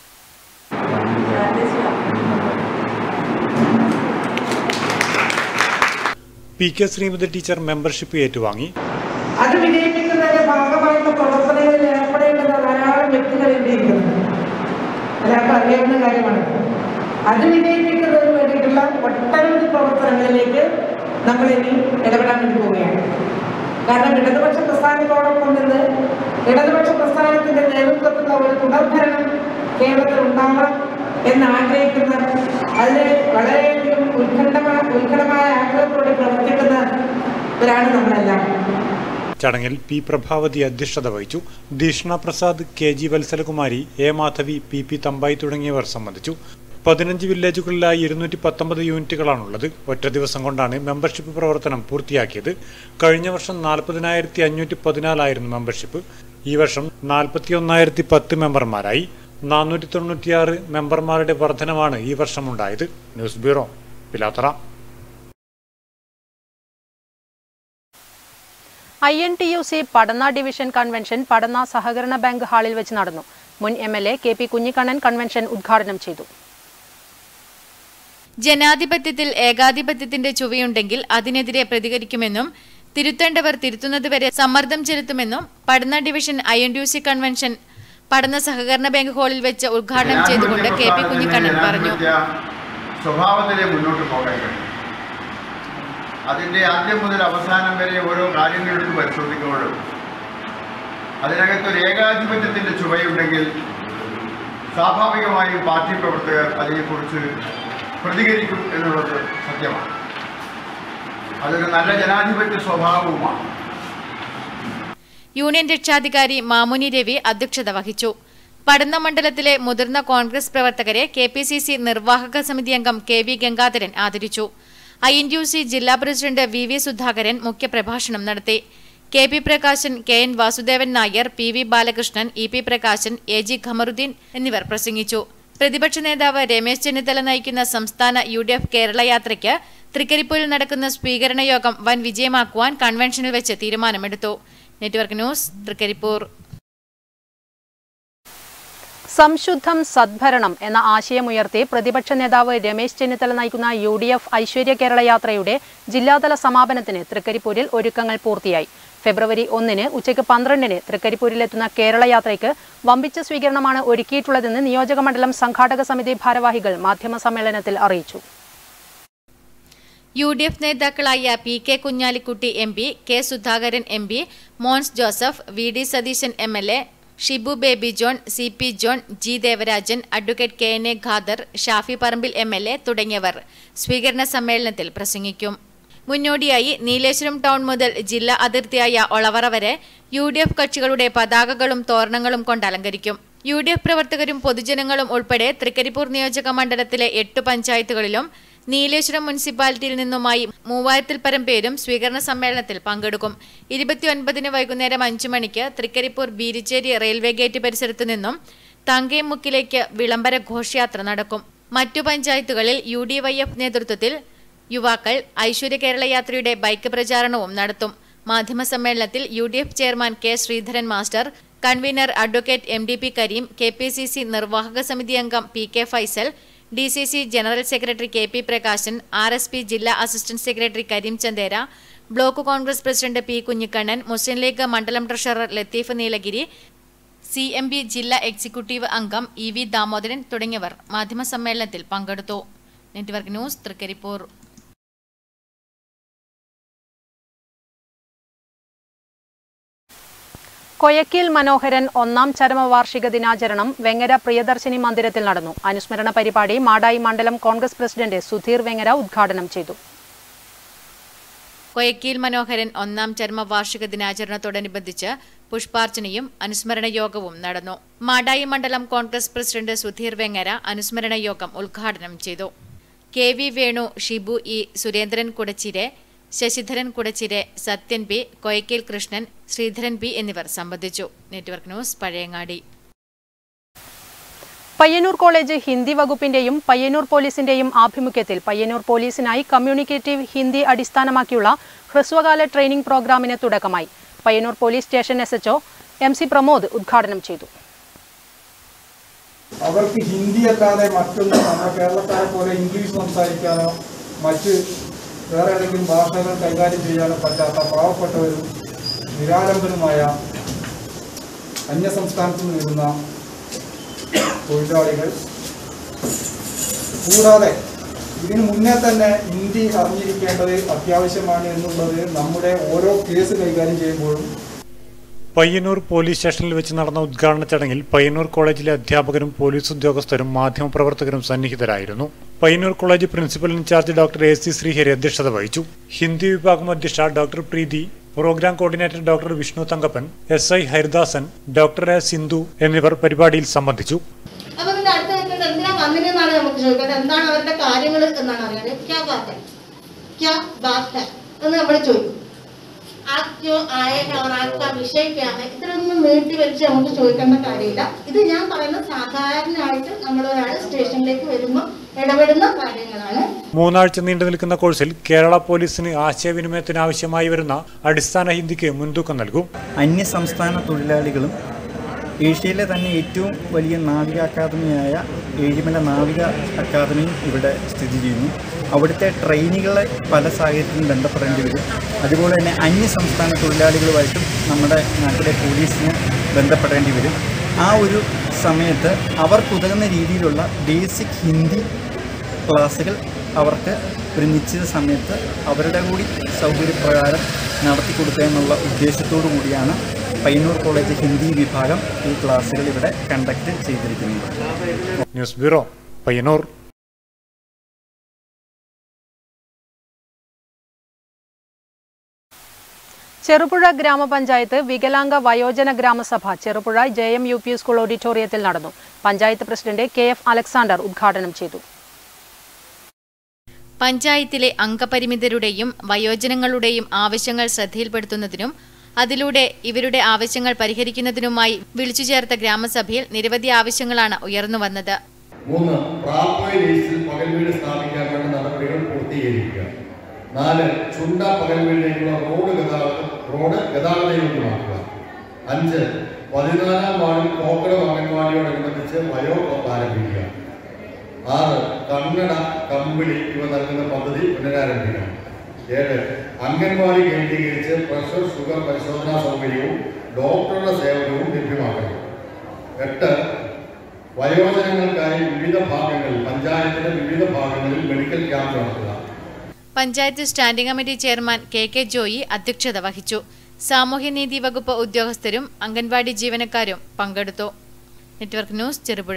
P K Sreemathi teacher membership ഏറ്റുവാങ്ങി അത് വിജയിപ്പിക്കുന്നതിന്റെ ഭാഗമായിട്ടുള്ള പ്രവർത്തനങ്ങളിൽ ഏർപ്പെടേണ്ടുന്ന ധാരാളം വ്യക്തികൾ ഇന്ത്യയിലുണ്ട് എല്ലാവർക്കും അറിയാവുന്ന കാര്യമാണ് അത് വിജയിപ്പിക്കുന്നതിന് വേണ്ടിയിട്ടുള്ള ഒട്ടനവധി പ്രവർത്തനങ്ങളിലേക്ക് നമ്മൾ ഇനി ഇടപെടാൻ വേണ്ടി പോവുകയാണ് കാരണം ഇടതുപക്ഷ പ്രസ്ഥാനത്തോടൊപ്പം നിന്ന് ഇടതുപക്ഷ പ്രസ്ഥാനത്തിന്റെ നേതൃത്വത്തിലുള്ള ഒരു തുടർഭരണം കേരളത്തിൽ ഉണ്ടാവണം എന്ന് ആഗ്രഹിക്കുന്ന അതിന് വളരെയധികം ഉത്കണ്ഠമായ ഉത്കണ്ഠമായ ആഗ്രഹത്തോടെ പ്രവർത്തിക്കുന്നവരാണ് നമ്മളെല്ലാം ചടങ്ങിൽ പി പ്രഭാവതി അധ്യക്ഷത വഹിച്ചു Deeshna Prasad K G Vatsalakumari A Madhavi P P Thampayi തുടങ്ങിയവർ സംബന്ധിച്ചു പതിനഞ്ച് വില്ലേജുകളിലായി ഇരുന്നൂറ്റി പത്തൊമ്പത് യൂണിറ്റുകളാണുള്ളത് ഒറ്റ ദിവസം കൊണ്ടാണ് മെമ്പർഷിപ്പ് പ്രവർത്തനം പൂർത്തിയാക്കിയത് കഴിഞ്ഞ വർഷം നാൽപ്പതിനായിരത്തി അഞ്ഞൂറ്റി പതിനാലായിരുന്നു മെമ്പർഷിപ്പ് ഈ വർഷം നാൽപ്പത്തി ഒന്നായിരത്തി പത്ത് മെമ്പർമാരായി നാനൂറ്റി തൊണ്ണൂറ്റിയാറ് മെമ്പർമാരുടെ വർധനമാണ് ഈ വർഷം ഉണ്ടായത് news bureau Pilathara I N T U C Padanna division convention Padanna സഹകരണ ബാങ്ക് ഹാളിൽ വെച്ച് നടന്നു മുൻ M L A K P Kunhikannan convention ഉദ്ഘാടനം ചെയ്തു ജനാധിപത്യത്തിൽ ഏകാധിപത്യത്തിന്റെ ചുവയുണ്ടെങ്കിൽ അതിനെതിരെ പ്രതികരിക്കുമെന്നും തിരുത്തേണ്ടവർ തിരുത്തുന്നതുവരെ സമ്മർദ്ദം ചെലുത്തുമെന്നും Padanna division I N D C convention Padanna സഹകരണ ബാങ്ക് ഹാളിൽ വെച്ച് ഉദ്ഘാടനം ചെയ്തുകൊണ്ട് കെ പി കുഞ്ഞിക്കണ്ണൻ പറഞ്ഞു സ്വഭാവത്തിലെ മുന്നോട്ട് പോകാൻ കഴിയും അതിൻ്റെ ആദ്യം മുതൽ അവസാനം വരെ ഓരോ കാര്യങ്ങളെടുത്ത് പരിശോധിക്കുമ്പോഴും അതിനകത്തൊരു ഏകാധിപത്യത്തിൻ്റെ ചുവയുണ്ടെങ്കിൽ സ്വാഭാവികമായും പാർട്ടി പ്രവർത്തകർ അതിനെക്കുറിച്ച് പ്രതികരിക്കും എന്നുള്ളത് സത്യമാണ് അതൊരു നല്ല ജനാധിപത്യ സ്വഭാവവുമാണ് യൂണിയൻ രക്ഷാധികാരി മാമുനി രവി അധ്യക്ഷത വഹിച്ചു പടന്ന മണ്ഡലത്തിലെ മുതിർന്ന കോൺഗ്രസ് പ്രവർത്തകരെ കെ പി സി സി നിർവാഹക സമിതി അംഗം കെ വി ഗംഗാധരൻ ആദരിച്ചു ഐ എൻ യു സി ജില്ലാ പ്രസിഡന്റ് വി വി സുധാകരൻ മുഖ്യപ്രഭാഷണം നടത്തി K P Prakashan K N Vasudevan Nair P V Balakrishnan E P Prakashan A G Khamaruddin എന്നിവർ പ്രസംഗിച്ചു പ്രതിപക്ഷ നേതാവ് രമേശ് ചെന്നിത്തല നയിക്കുന്ന സംസ്ഥാന യു ഡി എഫ് കേരള യാത്രയ്ക്ക് തൃക്കരിപ്പൂരിൽ നടക്കുന്ന സ്വീകരണ യോഗം വൻ വിജയമാക്കുവാൻ കൺവെൻഷനിൽ വെച്ച് തീരുമാനമെടുത്തു നെറ്റ്വർക്ക് ന്യൂസ് തൃക്കരിപ്പൂർ സംശുദ്ധം സദ്ഭരണം എന്ന ആശയമുയർത്തി പ്രതിപക്ഷ നേതാവ് രമേശ് ചെന്നിത്തല നയിക്കുന്ന U D F Aishwarya Kerala യാത്രയുടെ ജില്ലാതല സമാപനത്തിന് തൃക്കരിപ്പൂരിൽ ഒരുക്കങ്ങൾ പൂർത്തിയായി ഫെബ്രുവരി ഒന്നിന് ഉച്ചയ്ക്ക് പന്ത്രണ്ടിന് തൃക്കരിപ്പൂരിലെത്തുന്ന കേരള യാത്രയ്ക്ക് വമ്പിച്ച സ്വീകരണമാണ് ഒരുക്കിയിട്ടുള്ളതെന്ന് നിയോജക മണ്ഡലം സംഘാടക സമിതി ഭാരവാഹികൾ മാധ്യമ സമ്മേളനത്തിൽ അറിയിച്ചു യു ഡി എഫ് നേതാക്കളായ P K Kunhalikutty M P K Sudhakaran M P Mons Joseph V D Satheesan M L A Shibu Baby John C P John G Devarajan advocate K N A Khader Shafi Parambil M L A തുടങ്ങിയവർ സ്വീകരണ സമ്മേളനത്തിൽ പ്രസംഗിക്കും മുന്നോടിയായി നീലേശ്വരം ടൗൺ മുതൽ ജില്ലാ അതിർത്തിയായ ഒളവറ വരെ യു ഡി എഫ് കക്ഷികളുടെ പതാകകളും തോരണങ്ങളും കൊണ്ട് അലങ്കരിക്കും യു ഡി എഫ് പ്രവർത്തകരും പൊതുജനങ്ങളും ഉൾപ്പെടെ തൃക്കരിപ്പൂർ നിയോജക മണ്ഡലത്തിലെ എട്ട് പഞ്ചായത്തുകളിലും നീലേശ്വരം മുനിസിപ്പാലിറ്റിയിൽ നിന്നുമായി മൂവായിരത്തിൽ പരം പേരും സ്വീകരണ സമ്മേളനത്തിൽ പങ്കെടുക്കും ഇരുപത്തിയൊൻപതിന് വൈകുന്നേരം അഞ്ചു മണിക്ക് തൃക്കരിപ്പൂർ ബീരിച്ചേരി റെയിൽവേ ഗേറ്റ് പരിസരത്തു നിന്നും തങ്കയമുക്കിലേക്ക് വിളംബര ഘോഷയാത്ര നടക്കും മറ്റു പഞ്ചായത്തുകളിൽ യു ഡി വൈ എഫ് നേതൃത്വത്തിൽ യുവാക്കൾ ഐശ്വര്യ കേരള യാത്രയുടെ ബൈക്ക് പ്രചാരണവും നടത്തും മാധ്യമസമ്മേളനത്തിൽ U D F chairman K Sreedharan master convener advocate M D P Kareem K P C C നിർവാഹക സമിതി അംഗം P K Faisal D C C general secretary K P Prakashan R S P ജില്ലാ assistant secretary Kareem Chandera block Congress president P Kunhikannan Muslim League മണ്ഡലം treasurer Latheef Nilgiri C M B ജില്ലാ executive അംഗം E V Damodaran തുടങ്ങിയവർ മാധ്യമസമ്മേളനത്തിൽ പങ്കെടുത്തു നെറ്റ്വർക്ക് ന്യൂസ് തൃക്കരിപ്പൂർ കൊയക്കിൽ മനോഹരൻ ഒന്നാം ചരമവാർഷിക ദിനാചരണം വെങ്ങര പ്രിയദർശിനി മന്ദിരത്തിൽ നടന്നു അനുസ്മരണ പരിപാടി മാടായി മണ്ഡലം കോൺഗ്രസ് പ്രസിഡന്റ് സുധീർ വെങ്ങര ഉദ്ഘാടനം ചെയ്തു കൊയക്കീൽ മനോഹരൻ ഒന്നാം ചരമവാർഷിക ദിനാചരണത്തോടനുബന്ധിച്ച് പുഷ്പാർച്ചനയും അനുസ്മരണ യോഗവും നടന്നു മാടായി മണ്ഡലം കോൺഗ്രസ് പ്രസിഡന്റ് സുധീർ വെങ്ങര അനുസ്മരണ യോഗം ഉദ്ഘാടനം ചെയ്തു K V Venu Shibu E Surendran Kudachire Sasidharan Kudachire Sathyan P Koyakkeel Krishnan Sreedharan P എന്നിവർ സംബന്ധിച്ചു network news Pazhayangadi Payyanur college Hindi വകുപ്പിന്റെയും പയ്യന്നൂർ പോലീസിന്റെയും ആഭിമുഖ്യത്തിൽ പയ്യന്നൂർ പോലീസിനായി കമ്മ്യൂണിക്കേറ്റീവ് ഹിന്ദി അടിസ്ഥാനമാക്കിയുള്ള ഹ്രസ്വകാല ട്രെയിനിംഗ് പ്രോഗ്രാമിന് തുടക്കമായി Payyanur police station S H O M C Pramod ഉദ്ഘാടനം ചെയ്തു അവർക്ക് ഹിന്ദി അല്ലാതെ മറ്റൊന്നും നമ്മുടെ കേരളക്കാരെ പോലെ ഇംഗ്ലീഷ് സംസാരിക്കാനോ മറ്റ് വേറെ ഏതെങ്കിലും ഭാഷകൾ കൈകാര്യം ചെയ്യാനോ പറ്റാത്ത പാവപ്പെട്ടവരും നിരാലംബരുമായ അന്യസംസ്ഥാനത്ത് നിന്ന് വരുന്ന തൊഴിലാളികൾ കൂടാതെ ഇതിനു മുന്നേ തന്നെ ഹിന്ദി അറിഞ്ഞിരിക്കേണ്ടത് അത്യാവശ്യമാണ് എന്നുള്ളത് നമ്മുടെ ഓരോ കേസ് കൈകാര്യം ചെയ്യുമ്പോഴും പയ്യന്നൂർ പോലീസ് സ്റ്റേഷനിൽ വെച്ച് നടന്ന ഉദ്ഘാടന ചടങ്ങിൽ പയ്യന്നൂർ കോളേജിലെ അധ്യാപകരും പോലീസ് ഉദ്യോഗസ്ഥരും മാധ്യമപ്രവർത്തകരും സന്നിഹിതരായിരുന്നു Payyanur college principal in charge doctor A C Sreehari അധ്യക്ഷത വഹിച്ചു ഹിന്ദി വിഭാഗം അധ്യക്ഷ doctor Preethi programme coordinator doctor Vishnu Thankappan S I Haridasan doctor A Sindhu എന്നിവർ പരിപാടിയിൽ സംബന്ധിച്ചു അപ്പൊ ഇതിന്റെ അടുത്ത നിൽക്കുന്നത് എന്തിനാ വന്നിനെന്നാണ് നമുക്ക് ചോദിക്കേണ്ടത് എന്താണ് അവരുടെ കാര്യങ്ങൾ എന്നാണ് അറിയാൻ ക്യാ ബാത്ത് ഹൈ ക്യാ ബാത്ത് ഹൈ എന്ന് നമ്മൾ ചോദിക്കും आप जो आए हैं और आपका विषय क्या है ഇത്രയൊന്നും നീട്ടി വലിച്ച് നമുക്ക് ചോദിക്കേണ്ട കാര്യമില്ല ഇത് ഞാൻ പറയുന്ന സാധാരണയായിട്ട് നമ്മൾ ഒരാൾ സ്റ്റേഷനിലേക്ക് വരുമ്പോൾ ഇടപെടുന്ന കാര്യങ്ങളാണ് മൂന്നാഴ്ച നീണ്ടു നിൽക്കുന്ന കോഴ്സിൽ കേരള പോലീസിന് ആശയവിനിമയത്തിന് ആവശ്യമായി വരുന്ന അടിസ്ഥാന ഹിന്ദിക്ക് മുൻതൂക്കം നൽകും അന്യസംസ്ഥാന തൊഴിലാളികളും ഏഷ്യയിലെ തന്നെ ഏറ്റവും വലിയ നാവിക അക്കാദമിയായ ഏഴിമല നാവിക അക്കാദമിയും ഇവിടെ സ്ഥിതി ചെയ്യുന്നു അവിടുത്തെ ട്രെയിനികളെ പല സാഹചര്യത്തിലും ബന്ധപ്പെടേണ്ടി വരും അതുപോലെ തന്നെ അന്യ സംസ്ഥാന തൊഴിലാളികളുമായിട്ടും നമ്മുടെ നാട്ടിലെ പോലീസിന് ബന്ധപ്പെടേണ്ടി വരും ആ ഒരു സമയത്ത് അവർക്കുതകുന്ന രീതിയിലുള്ള ബേസിക് ഹിന്ദി ക്ലാസ്സുകൾ അവർക്ക് ഒരു നിശ്ചിത സമയത്ത് അവരുടെ കൂടി സൗകര്യപ്രകാരം നടത്തി കൊടുക്കുക എന്നുള്ള ഉദ്ദേശത്തോടു കൂടിയാണ് പയ്യന്നൂർ കോളേജ് ഹിന്ദി വിഭാഗം ഈ ക്ലാസ്സുകൾ ഇവിടെ കണ്ടക്ട് ചെയ്തിരിക്കുന്നുണ്ട് ന്യൂസ് ബ്യൂറോ പയ്യന്നൂർ ചെറുപുഴ ഗ്രാമപഞ്ചായത്ത് വികലാംഗ വയോജന ഗ്രാമസഭ Cherupuzha J M U P school ഓഡിറ്റോറിയത്തിൽ നടന്നു panchayat president K F Alexander ഉദ്ഘാടനം ചെയ്തു പഞ്ചായത്തിലെ അംഗപരിമിതരുടെയും വയോജനങ്ങളുടെയും ആവശ്യങ്ങൾ ശ്രദ്ധയിൽപ്പെടുത്തുന്നതിനും അതിലൂടെ ഇവരുടെ ആവശ്യങ്ങൾ പരിഹരിക്കുന്നതിനുമായി വിളിച്ചു ചേർത്ത ഗ്രാമസഭയിൽ നിരവധി ആവശ്യങ്ങളാണ് ഉയർന്നുവന്നത് മൂന്ന് പ്രാപ്പോയ ലീസിൽ പകൽ വീട് സ്ഥാപിക്കാൻ വേണ്ട നടപടികൾ പൂർത്തീകരിക്കുക നാല് ചുണ്ട പകൽ വീടിലേക്കുള്ള റോഡ് ഗതാഗതം റോഡ് ഗതാഗതയോഗ്യമാക്കുക അഞ്ച് പതിനാലാം വാർഡിൽ പോക്കളം അംഗൻവാടിയോടനുബന്ധിച്ച് വയോ ക്ലബ് ആരംഭിക്കുക ആറ് കന്നഡ കമ്പിളി ഇവ നൽകുന്ന പദ്ധതി പുനരാരംഭിക്കണം ഏഴ് അംഗൻവാടി കേന്ദ്രീകരിച്ച് പ്രഷർ ഷുഗർ പരിശോധനാ സൗകര്യവും ഡോക്ടറുടെ സേവനവും ലഭ്യമാക്കണം എട്ട് വയോജനങ്ങൾക്കായി വിവിധ ഭാഗങ്ങളിൽ പഞ്ചായത്തിന്റെ വിവിധ ഭാഗങ്ങളിൽ മെഡിക്കൽ ക്യാമ്പ് നടത്തുക panchayat standing committee chairman K K Joy അധ്യക്ഷത വഹിച്ചു സാമൂഹ്യനീതി വകുപ്പ് ഉദ്യോഗസ്ഥരും അംഗൻവാടി ജീവനക്കാരും പങ്കെടുത്തു നെറ്റ്വർക്ക് ന്യൂസ് ചെറുപുഴ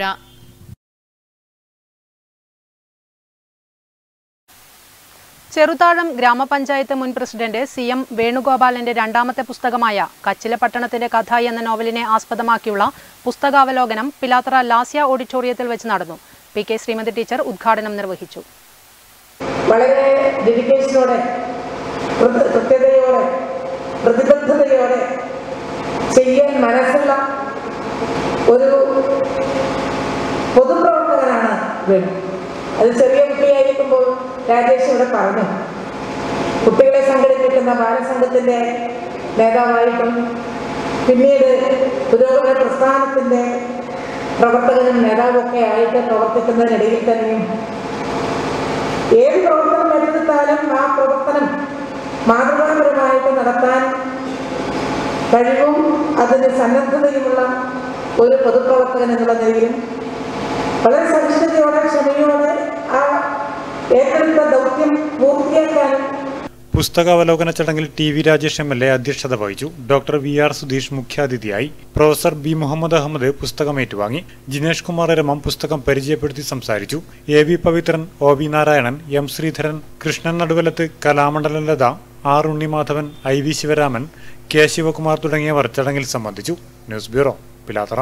ചെറുതാഴം ഗ്രാമപഞ്ചായത്ത് മുൻ പ്രസിഡന്റ് സി എം വേണുഗോപാലന്റെ രണ്ടാമത്തെ പുസ്തകമായ കച്ചില പട്ടണത്തിന്റെ കഥ എന്ന നോവലിനെ ആസ്പദമാക്കിയുള്ള പുസ്തകാവലോകനം പിലാത്തറ ലാസ്യ ഓഡിറ്റോറിയത്തിൽ വെച്ച് നടന്നു പി കെ ശ്രീമതി ടീച്ചർ ഉദ്ഘാടനം നിർവഹിച്ചു വളരെ ഡെഡിക്കേഷനോടെ കൃത- കൃത്യതയോടെ പ്രതിബദ്ധതയോടെ ചെയ്യാൻ മനസ്സുള്ള ഒരു പൊതുപ്രവർത്തകനാണ് വേണു അത് ചെറിയ കുട്ടിയായിരിക്കുമ്പോൾ രാജേഷ് ഇവിടെ പറഞ്ഞു കുട്ടികളെ സംഘടിപ്പിക്കുന്ന ബാലസംഘത്തിൻ്റെ നേതാവായിട്ടും പിന്നീട് പുരോഗമന പ്രസ്ഥാനത്തിൻ്റെ പ്രവർത്തകനും നേതാവൊക്കെ ആയിട്ട് പ്രവർത്തിക്കുന്നതിനിടയിൽ തന്നെയും ഏത് പ്രവർത്തനം ഏറ്റെടുത്താലും ആ പ്രവർത്തനം മാതൃകാപരമായിട്ട് നടത്താൻ കഴിവും അതിന് സന്നദ്ധതയുമുള്ള ഒരു പൊതുപ്രവർത്തകൻ എന്നുള്ള നിലയിലും വളരെ സഹിഷ്ണുതയോടെ ക്ഷമയോടെ ആ ഏറ്റെടുത്ത ദൗത്യം പൂർത്തിയാക്കാനും പുസ്തകാവലോകന ചടങ്ങിൽ T V Rajesh M L A അധ്യക്ഷത വഹിച്ചു ഡോക്ടർ വി ആർ സുധീഷ് മുഖ്യാതിഥിയായി പ്രൊഫസർ ബി മുഹമ്മദ് അഹമ്മദ് പുസ്തകം ഏറ്റുവാങ്ങി ജിനേഷ് കുമാർ രമം പുസ്തകം പരിചയപ്പെടുത്തി സംസാരിച്ചു A V Pavithran O V Narayanan M Sreedharan Krishnan Naduvalath Kalamandalam Latha R Unnimadhavan I V Sivaraman K Sivakumar തുടങ്ങിയവർ ചടങ്ങിൽ സംബന്ധിച്ചു ന്യൂസ് ബ്യൂറോ പിലാത്തറ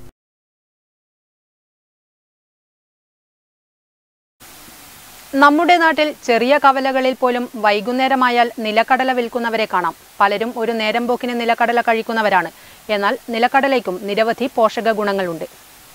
നമ്മുടെ നാട്ടിൽ ചെറിയ കവലകളിൽ പോലും വൈകുന്നേരമായാൽ നിലക്കടല വിൽക്കുന്നവരെ കാണാം പലരും ഒരു നേരം പോക്കിന് നിലക്കടല കഴിക്കുന്നവരാണ് എന്നാൽ നിലക്കടലയ്ക്കും നിരവധി പോഷക ഗുണങ്ങളുണ്ട്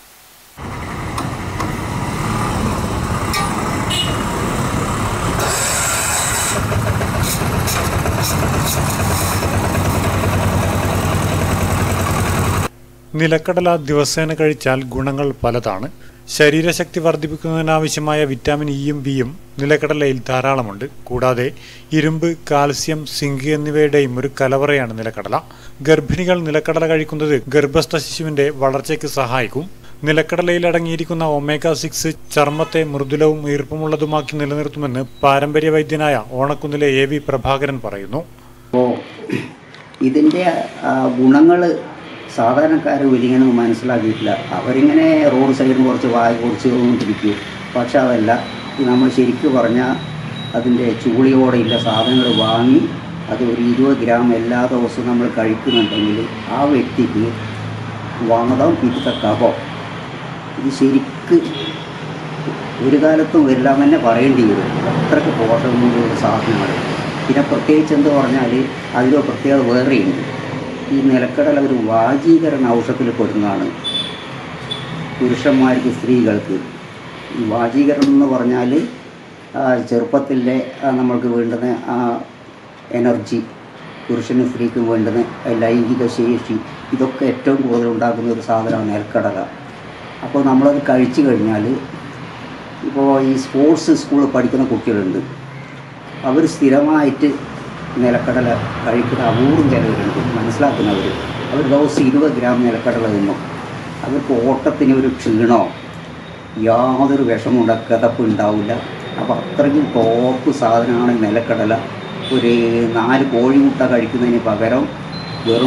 നിലക്കടല ദിവസേന കഴിച്ചാൽ ഗുണങ്ങൾ പലതാണ് ശരീരശക്തി വർദ്ധിപ്പിക്കുന്നതിനാവശ്യമായ വിറ്റാമിൻ ഇയും ബിയും നിലക്കടലയിൽ ധാരാളമുണ്ട് കൂടാതെ ഇരുമ്പ് കാൽസ്യം സിങ്ക് എന്നിവയുടെയും ഒരു കലവറയാണ് നിലക്കടല ഗർഭിണികൾ നിലക്കടല കഴിക്കുന്നത് ഗർഭസ്ഥ ശിശുവിന്റെ വളർച്ചയ്ക്ക് സഹായിക്കും നിലക്കടലയിൽ അടങ്ങിയിരിക്കുന്ന ഒമേഗ സിക്സ് ചർമ്മത്തെ മൃദുലവും ഈർപ്പമുള്ളതുമാക്കി നിലനിർത്തുമെന്ന് പാരമ്പര്യ വൈദ്യനായ ഓണക്കുന്നിലെ എ വി പ്രഭാകരൻ പറയുന്നു അപ്പോൾ ഇതിൻ്റെ ഗുണങ്ങൾ സാധാരണക്കാർ വലിങ്ങനെ മനസ്സിലാക്കിയിട്ടില്ല അവരിങ്ങനെ റോഡ് സൈഡിൽ കുറച്ച് വായ കുറച്ച് പിടിക്കും പക്ഷെ അതല്ല ഇത് നമ്മൾ ശരിക്കും പറഞ്ഞാൽ അതിൻ്റെ ചൂളിയോടെയുള്ള സാധനങ്ങൾ വാങ്ങി അത് ഒരു ഇരുപത് ഗ്രാം എല്ലാ ദിവസവും നമ്മൾ കഴിക്കുന്നുണ്ടെങ്കിൽ ആ വ്യക്തിക്ക് വാദം പിടുത്ത കഫം ഇത് ശരിക്ക് ഒരു കാലത്തും വരില്ല എന്ന് തന്നെ പറയേണ്ടി വരും അത്രയ്ക്ക് പോഷകമുള്ള ഒരു സാധനമാണ് പിന്നെ പ്രത്യേകിച്ച് എന്ത് പറഞ്ഞാൽ അതിലോ പ്രത്യേകത വേറെയുണ്ട് ഈ നിലക്കടല ഒരു വാജീകരണ ഔഷധത്തിൽ പെടുന്നതാണ് പുരുഷന്മാർക്ക് സ്ത്രീകൾക്ക് ഈ വാജീകരണം എന്ന് പറഞ്ഞാൽ ആ, ചെറുപ്പത്തിലെ ആ, നമ്മൾക്ക് വേണ്ടുന്ന ആ എനർജി പുരുഷനും സ്ത്രീക്കും വേണ്ടുന്ന ലൈംഗിക ശേഷി ഇതൊക്കെ ഏറ്റവും കൂടുതൽ ഉണ്ടാക്കുന്ന ഒരു സാധനമാണ് നിലക്കടല അപ്പോൾ നമ്മളത് കഴിച്ചു കഴിഞ്ഞാൽ ഇപ്പോൾ ഈ സ്പോർട്സ് സ്കൂളിൽ പഠിക്കുന്ന കുട്ടികളുണ്ട് അവർ സ്ഥിരമായിട്ട് നിലക്കടല കഴിക്കുന്ന അപൂർവം ചിലവരുണ്ട് മനസ്സിലാക്കുന്നവർ അവർ ദിവസം ഇരുപത് ഗ്രാം നിലക്കടല തിന്നും അവർക്ക് ഓട്ടത്തിന് ഒരു ക്ഷീണോ യാതൊരു വിഷമുണ്ട കിതപ്പ് ഉണ്ടാവില്ല അപ്പോൾ അത്രയ്ക്കും ടോപ്പ് സാധനമാണ് നിലക്കടല ഒരു നാല് കോഴിമുട്ട കഴിക്കുന്നതിന് പകരം വെറും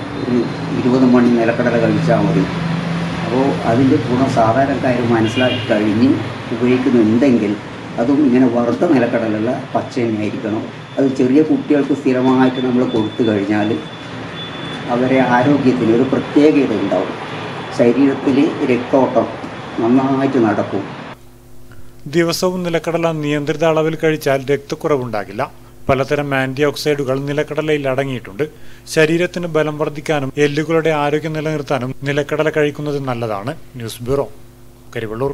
ഒരു ഇരുപത് മണി നിലക്കടല കഴിച്ചാൽ മതി അപ്പോൾ അതിൻ്റെ ഗുണം സാധാരണക്കാർ മനസ്സിലാക്കി കഴിഞ്ഞ് ഉപയോഗിക്കുന്നുണ്ടെങ്കിൽ അതും ഇങ്ങനെ വറുത്ത നിലക്കടലല്ല പച്ച തന്നെയായിരിക്കണം അത് ചെറിയ കുട്ടികൾക്ക് സ്ഥിരമായിട്ട് നമ്മൾ കൊടുത്തു കഴിഞ്ഞാൽ അവരെ ആരോഗ്യത്തിന് ഒരു പ്രത്യേകത ഉണ്ടാവും ശരീരത്തിൽ രക്തോട്ടം നന്നായിട്ട് നടക്കും ദിവസവും നിലക്കടല നിയന്ത്രിത അളവിൽ കഴിച്ചാൽ രക്തക്കുറവുണ്ടാകില്ല പലതരം ആന്റി ഓക്സൈഡുകൾ നിലക്കടലയിൽ അടങ്ങിയിട്ടുണ്ട് ശരീരത്തിന് ബലം വർദ്ധിക്കാനും എല്ലുകളുടെ ആരോഗ്യം നിലനിർത്താനും നിലക്കടല കഴിക്കുന്നത് നല്ലതാണ് news bureau Karivellur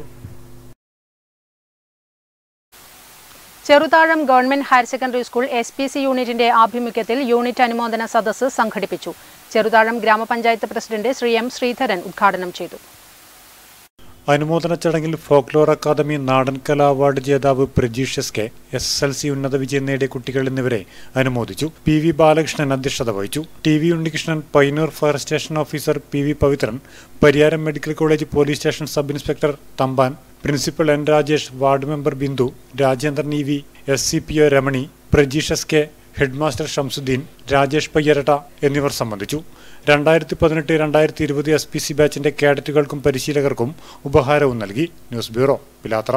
Cheruthazham government higher secondary school S P C യൂണിറ്റിന്റെ ആഭിമുഖ്യത്തിൽ യൂണിറ്റ് അനുമോദന സദസ്സ് സംഘടിപ്പിച്ചു ചെറുതാഴം ഗ്രാമപഞ്ചായത്ത് പ്രസിഡന്റ് ശ്രീ എം ശ്രീധരൻ ഉദ്ഘാടനം ചെയ്തു അനുമോദന ചടങ്ങിൽ ഫോക്ലോർ അക്കാദമി നാടൻ കലാ അവാർഡ് ജേതാവ് Prajeesh S K S S L C ഉന്നത വിജയം നേടിയ കുട്ടികൾ എന്നിവരെ അനുമോദിച്ചു പി വി ബാലകൃഷ്ണൻ അധ്യക്ഷത വഹിച്ചു T V Unnikrishnan Painoor fire station officer P V Pavithran Pariyaram medical college police station sub inspector Thampan principal N Rajesh ward member Bindu Rajendran E V S C P O Ramani Prajeesh S K headmaster Shamsuddin Rajesh Payyaratta എന്നിവർ സംബന്ധിച്ചു രണ്ടായിരത്തി പതിനെട്ട് രണ്ടായിരത്തി ഇരുപത് എസ് പി സി ബാച്ചിന്റെ കേഡറ്റുകൾക്കും പരിശീലകർക്കും ഉപഹാരവും നൽകി news bureau Pilathara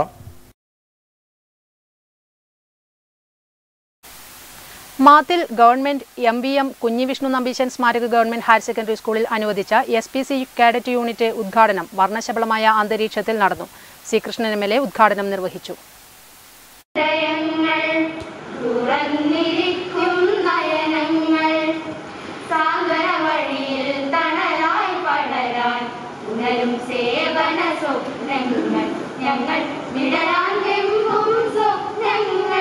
Mathil government M V M Kunhivishnu Nambeesan സ്മാരക ഗവൺമെന്റ് ഹയർ സെക്കൻഡറി സ്കൂളിൽ അനുവദിച്ച S P C cadet unit ഉദ്ഘാടനം വർണ്ണശബളമായ അന്തരീക്ഷത്തിൽ നടന്നു C Krishnan M L A ഉദ്ഘാടനം നിർവഹിച്ചു തുറന്നിരിക്കും നയനങ്ങൾ സാഗര വഴിയിൽ തണലായി പടരാൻ ഉണരും സേവന സ്വപ്നങ്ങൾ ഞങ്ങൾ വിടരാൻ വെമ്പും സ്വപ്നങ്ങൾ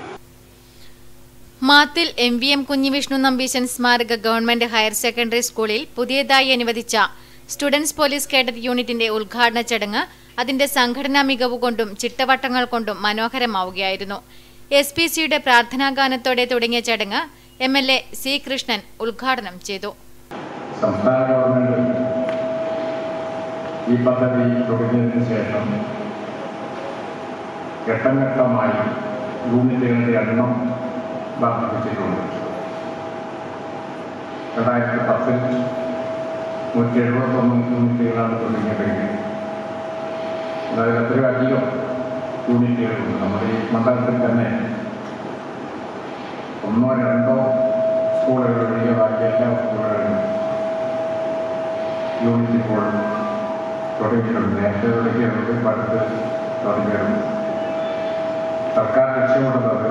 Mathil M V M Kunhivishnu Nambeesan സ്മാരക ഗവൺമെന്റ് ഹയർ സെക്കൻഡറി സ്കൂളിൽ പുതിയതായി അനുവദിച്ച സ്റ്റുഡൻസ് പോലീസ് കേഡറ്റ് യൂണിറ്റിന്റെ ഉദ്ഘാടന ചടങ്ങ് അതിന്റെ സംഘടനാ മികവ് കൊണ്ടും ചിട്ടവട്ടങ്ങൾ കൊണ്ടും മനോഹരമാവുകയായിരുന്നു എസ് പി സിയുടെ പ്രാർത്ഥനാഗാനത്തോടെ തുടങ്ങിയ ചടങ്ങ് M L A C Krishnan ഉദ്ഘാടനം ചെയ്തു സംസ്ഥാന ഗവൺമെന്റ് ഈ പദ്ധതി തുടങ്ങിയതിനു ശേഷം ഘട്ടം ഘട്ടമായി യൂണിറ്റുകളുടെ എണ്ണം വർദ്ധിപ്പിച്ചിട്ടുണ്ട് രണ്ടായിരത്തി പത്തിൽ നൂറ്റി എഴുപത്തൊന്ന് യൂണിറ്റുകളാണ് തുടങ്ങിയതെങ്കിൽ അതായത് അത്രയും അധികം യൂണിറ്റുകളുണ്ട് നമ്മുടെ ഈ മണ്ഡലത്തിൽ തന്നെ ഒന്നോ രണ്ടോ സ്കൂളുകൾ ഒഴികെ ബാക്കി എല്ലാ സ്കൂളുകളിലും യൂണിറ്റ് ഇപ്പോൾ തുടങ്ങിയിട്ടുണ്ട് നേരത്തെ തുടങ്ങിയിട്ടുണ്ട് പടുത്ത് തുടങ്ങിയിട്ടുണ്ട് സർക്കാർ ലക്ഷ്യമിടുന്നത്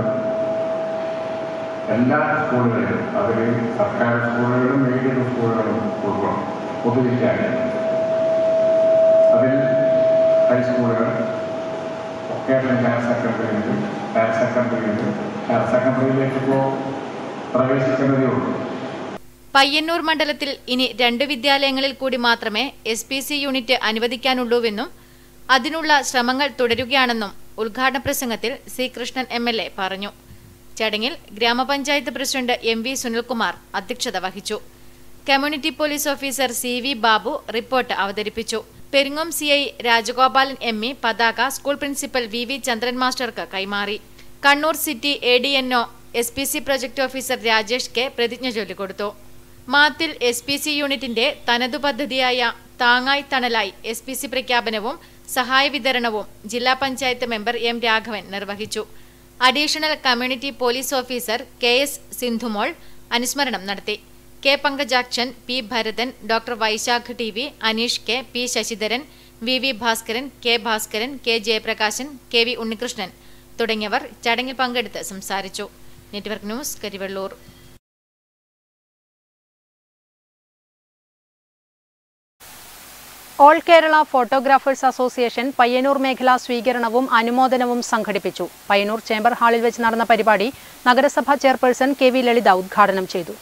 എല്ലാ സ്കൂളുകളിലും അതിൽ സർക്കാർ സ്കൂളുകളും എയ്ഡഡ് സ്കൂളുകളും ഉൾപ്പെടും പൊതുവിദ്യാലയം അതിൽ ഹൈസ്കൂളുകൾ വൊക്കേഷണൽ ഹയർ സെക്കൻഡറി ഉണ്ട് ഹയർ സെക്കൻഡറി ഉണ്ട് ഹയർ സെക്കൻഡറിയിലേക്ക് ഇപ്പോൾ പ്രവേശിക്കുന്നതേ ഉള്ളൂ പയ്യന്നൂർ മണ്ഡലത്തിൽ ഇനി രണ്ട് വിദ്യാലയങ്ങളിൽ കൂടി മാത്രമേ എസ് പി സി യൂണിറ്റ് അനുവദിക്കാനുള്ളൂവെന്നും അതിനുള്ള ശ്രമങ്ങൾ തുടരുകയാണെന്നും ഉദ്ഘാടന പ്രസംഗത്തിൽ C Krishnan M L A പറഞ്ഞു ചടങ്ങിൽ ഗ്രാമപഞ്ചായത്ത് പ്രസിഡന്റ് എം വി സുനിൽകുമാർ അധ്യക്ഷത വഹിച്ചു community police officer C V Babu report അവതരിപ്പിച്ചു Peringome C I Rajagopalan M E പതാക school principal V V Chandran മാസ്റ്റർക്ക് കൈമാറി Kannur city A D N O S P C project officer Rajesh K പ്രതിജ്ഞ ചൊല്ലിക്കൊടുത്തു മാത്തിൽ എസ് പി സി യൂണിറ്റിന്റെ തനതു പദ്ധതിയായ താങ്ങായി തണലായി എസ് പി സി പ്രഖ്യാപനവും സഹായ വിതരണവും ജില്ലാ പഞ്ചായത്ത് മെമ്പർ എം രാഘവൻ നിർവഹിച്ചു additional community police officer K S Sindhumol അനുസ്മരണം നടത്തി K Pankajakshan P Bharathan doctor Vysakh T V Aneesh K P Sasidharan V V Bhaskaran K Bhaskaran K Jayaprakashan K V Unnikrishnan തുടങ്ങിയവർ ചടങ്ങിൽ പങ്കെടുത്ത് സംസാരിച്ചു network news Karivellur all Kerala photographers association Payyanur മേഖലാ സ്വീകരണവും അനുമോദനവും സംഘടിപ്പിച്ചു പയ്യന്നൂർ ചേംബർ ഹാളിൽ വെച്ച് നടന്ന പരിപാടി നഗരസഭാ ചെയർപേഴ്സൺ കെ വി ലളിത ഉദ്ഘാടനം ചെയ്തു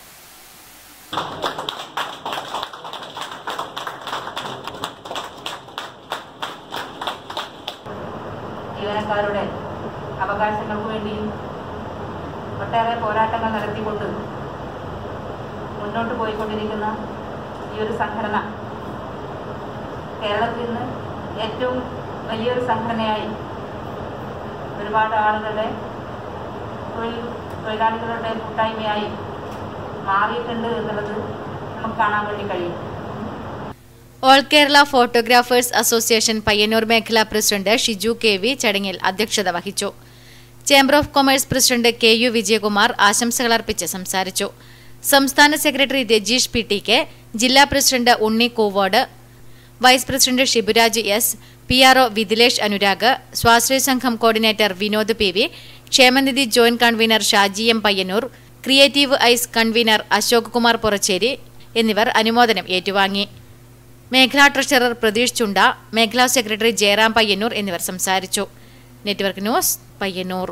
ജീവനക്കാരുടെ അവകാശങ്ങൾക്ക് വേണ്ടി ഒട്ടേറെ പോരാട്ടങ്ങൾ നടത്തിക്കൊണ്ട് മുന്നോട്ട് പോയിക്കൊണ്ടിരിക്കുന്ന ഈ ഒരു സംഘടന കേരളത്തിൽ നിന്ന് ഏറ്റവും വലിയൊരു സംഘടനയായി ഒരുപാട് ആളുകളുടെ തൊഴിൽ തൊഴിലാളികളുടെ കൂട്ടായ്മയായി മാറിയിട്ടുണ്ട് എന്നുള്ളത് നമുക്ക് കാണാൻ വേണ്ടി കഴിയും all Kerala photographers association Payyanur മേഖലാ പ്രസിഡന്റ് ഷിജു കെ വി ചടങ്ങിൽ അധ്യക്ഷത വഹിച്ചു chamber of commerce president K U Vijayakumar ആശംസകൾ അർപ്പിച്ച് സംസാരിച്ചു സംസ്ഥാന secretary Rajeesh P T K ജില്ലാ president Unni Koovode vice president Shiburaj S P R O Vidilesh Anurag സ്വാശ്രയ സംഘം കോർഡിനേറ്റർ വിനോദ് പി വി ക്ഷേമനിധി joint convener Shaji M Payyanur creative eyes convener Ashok Kumar Purachery എന്നിവർ അനുമോദനം ഏറ്റുവാങ്ങി മേഖലാ ട്രഷറർ പ്രതീഷ് ചുണ്ട മേഖലാ സെക്രട്ടറി ജയറാം പയ്യന്നൂർ എന്നിവർ സംസാരിച്ചു നെറ്റ്വർക്ക് ന്യൂസ് പയ്യന്നൂർ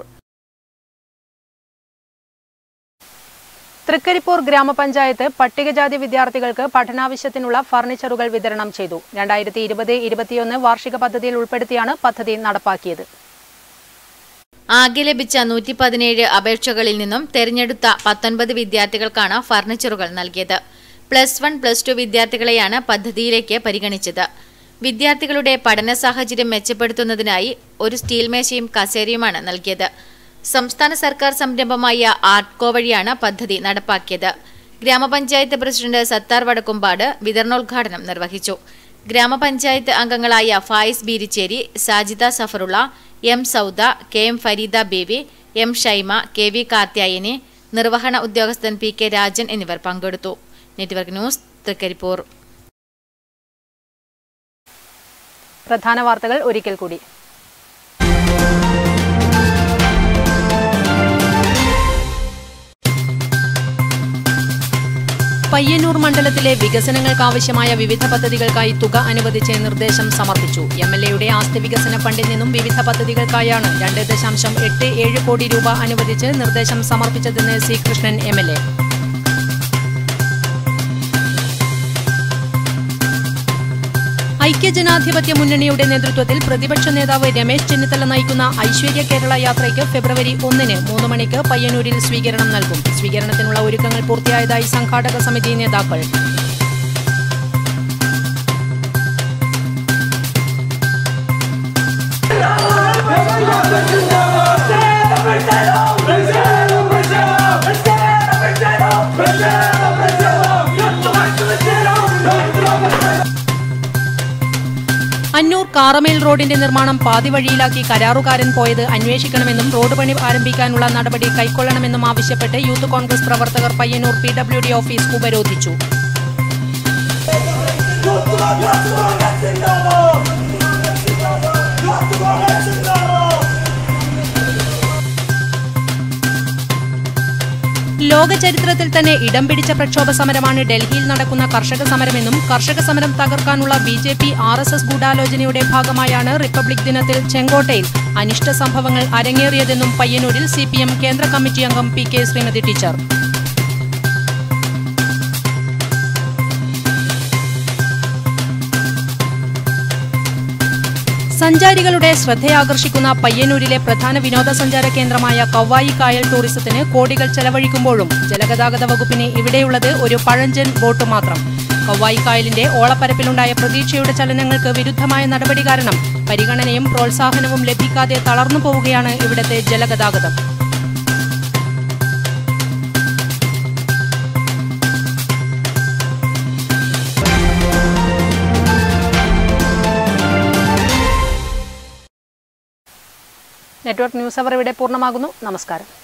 തൃക്കരിപ്പൂർ ഗ്രാമപഞ്ചായത്ത് പട്ടികജാതി വിദ്യാർത്ഥികൾക്ക് പഠനാവശ്യത്തിനുള്ള ഫർണിച്ചറുകൾ വിതരണം ചെയ്തു രണ്ടായിരത്തി ഇരുപത് ഇരുപത്തിയൊന്ന് വാർഷിക പദ്ധതിയിൽ ഉൾപ്പെടുത്തിയാണ് പദ്ധതി നടപ്പാക്കിയത് ആകെ ലഭിച്ച നൂറ്റി പതിനേഴ് അപേക്ഷകളിൽ നിന്നും തെരഞ്ഞെടുത്ത പത്തൊൻപത് വിദ്യാർത്ഥികൾക്കാണ് ഫർണിച്ചറുകൾ നൽകിയത് പ്ലസ് വൺ പ്ലസ് ടു വിദ്യാർത്ഥികളെയാണ് പദ്ധതിയിലേക്ക് പരിഗണിച്ചത് വിദ്യാർത്ഥികളുടെ പഠന സാഹചര്യം മെച്ചപ്പെടുത്തുന്നതിനായി ഒരു സ്റ്റീൽ മേശയും കസേരയുമാണ് നൽകിയത് സംസ്ഥാന സർക്കാർ സംരംഭമായ ആർട്ട്കോ വഴിയാണ് പദ്ധതി നടപ്പാക്കിയത് ഗ്രാമപഞ്ചായത്ത് പ്രസിഡന്റ് സത്താർ വടക്കുംപാട് വിതരണോദ്ഘാടനം നിർവഹിച്ചു ഗ്രാമപഞ്ചായത്ത് അംഗങ്ങളായ Faiz Beericheri Sajida Safarulla M Sauda K M Fareeda Baby M Shaima K V Karthyayani നിർവഹണ ഉദ്യോഗസ്ഥൻ പി കെ രാജൻ എന്നിവർ പങ്കെടുത്തു നെറ്റ്വർക്ക് ന്യൂസ് തൃക്കരിപ്പൂർ പ്രധാന വാർത്തകൾ ഒരിക്കൽ കൂടി പയ്യന്നൂർ മണ്ഡലത്തിലെ വികസനങ്ങൾക്കാവശ്യമായ വിവിധ പദ്ധതികൾക്കായി തുക അനുവദിച്ച് നിർദ്ദേശം സമർപ്പിച്ചു എം എൽ എയുടെ ആസ്തി വികസന ഫണ്ടിൽ നിന്നും വിവിധ പദ്ധതികൾക്കായാണ് രണ്ട് ദശാംശം എട്ട് ഏഴ് കോടി രൂപ അനുവദിച്ച് നിർദ്ദേശം സമർപ്പിച്ചതെന്ന് C Krishnan M L A ഐക്യജനാധിപത്യ മുന്നണിയുടെ നേതൃത്വത്തിൽ പ്രതിപക്ഷ നേതാവ് രമേശ് ചെന്നിത്തല നയിക്കുന്ന ഐശ്വര്യ കേരള യാത്രയ്ക്ക് ഫെബ്രുവരി ഒന്നിന് മൂന്ന് മണിക്ക് പയ്യന്നൂരിൽ സ്വീകരണം നൽകും സ്വീകരണത്തിനുള്ള ഒരുക്കങ്ങൾ പൂർത്തിയായതായി സംഘാടക സമിതി നേതാക്കൾ അന്നൂർ കാറമേൽ റോഡിന്റെ നിർമ്മാണം പാതിവഴിയിലാക്കി കരാറുകാരൻ പോയത് അന്വേഷിക്കണമെന്നും റോഡ് പണി ആരംഭിക്കാനുള്ള നടപടി കൈക്കൊള്ളണമെന്നും ആവശ്യപ്പെട്ട് യൂത്ത് കോൺഗ്രസ് പ്രവർത്തകർ Payyanur P W D office ഉപരോധിച്ചു ലോക ചരിത്രത്തിൽ തന്നെ ഇടം പിടിച്ച പ്രക്ഷോഭ സമരമാണ് ഡൽഹിയിൽ നടക്കുന്ന കർഷക സമരമെന്നും കർഷക സമരം തകർക്കാനുള്ള B J P R S S ഗൂഢാലോചനയുടെ ഭാഗമായാണ് റിപ്പബ്ലിക് ദിനത്തിൽ ചെങ്കോട്ടയിൽ അനിഷ്ട സംഭവങ്ങൾ അരങ്ങേറിയതെന്നും പയ്യന്നൂരിൽ സി പി എം കേന്ദ്ര കമ്മിറ്റി അംഗം പി കെ ശ്രീമതി ടീച്ചർ സഞ്ചാരികളുടെ ശ്രദ്ധയാകർഷിക്കുന്ന പയ്യന്നൂരിലെ പ്രധാന വിനോദസഞ്ചാര കേന്ദ്രമായ കവ്വായി കായൽ ടൂറിസത്തിന് കോടികൾ ചെലവഴിക്കുമ്പോഴും ജലഗതാഗത വകുപ്പിന് ഇവിടെയുള്ളത് ഒരു പഴഞ്ചൻ ബോട്ട് മാത്രം കവ്വായി കായലിന്റെ ഓളപ്പരപ്പിലുണ്ടായ പ്രതീക്ഷയുടെ ചലനങ്ങൾക്ക് വിരുദ്ധമായ നടപടി കാരണം പരിഗണനയും പ്രോത്സാഹനവും ലഭിക്കാതെ തളർന്നു പോവുകയാണ് ഇവിടത്തെ ജലഗതാഗതം നെറ്റ്വർക്ക് ന്യൂസ് അവർ ഇവിടെ പൂർണ്ണമാകുന്നു നമസ്കാരം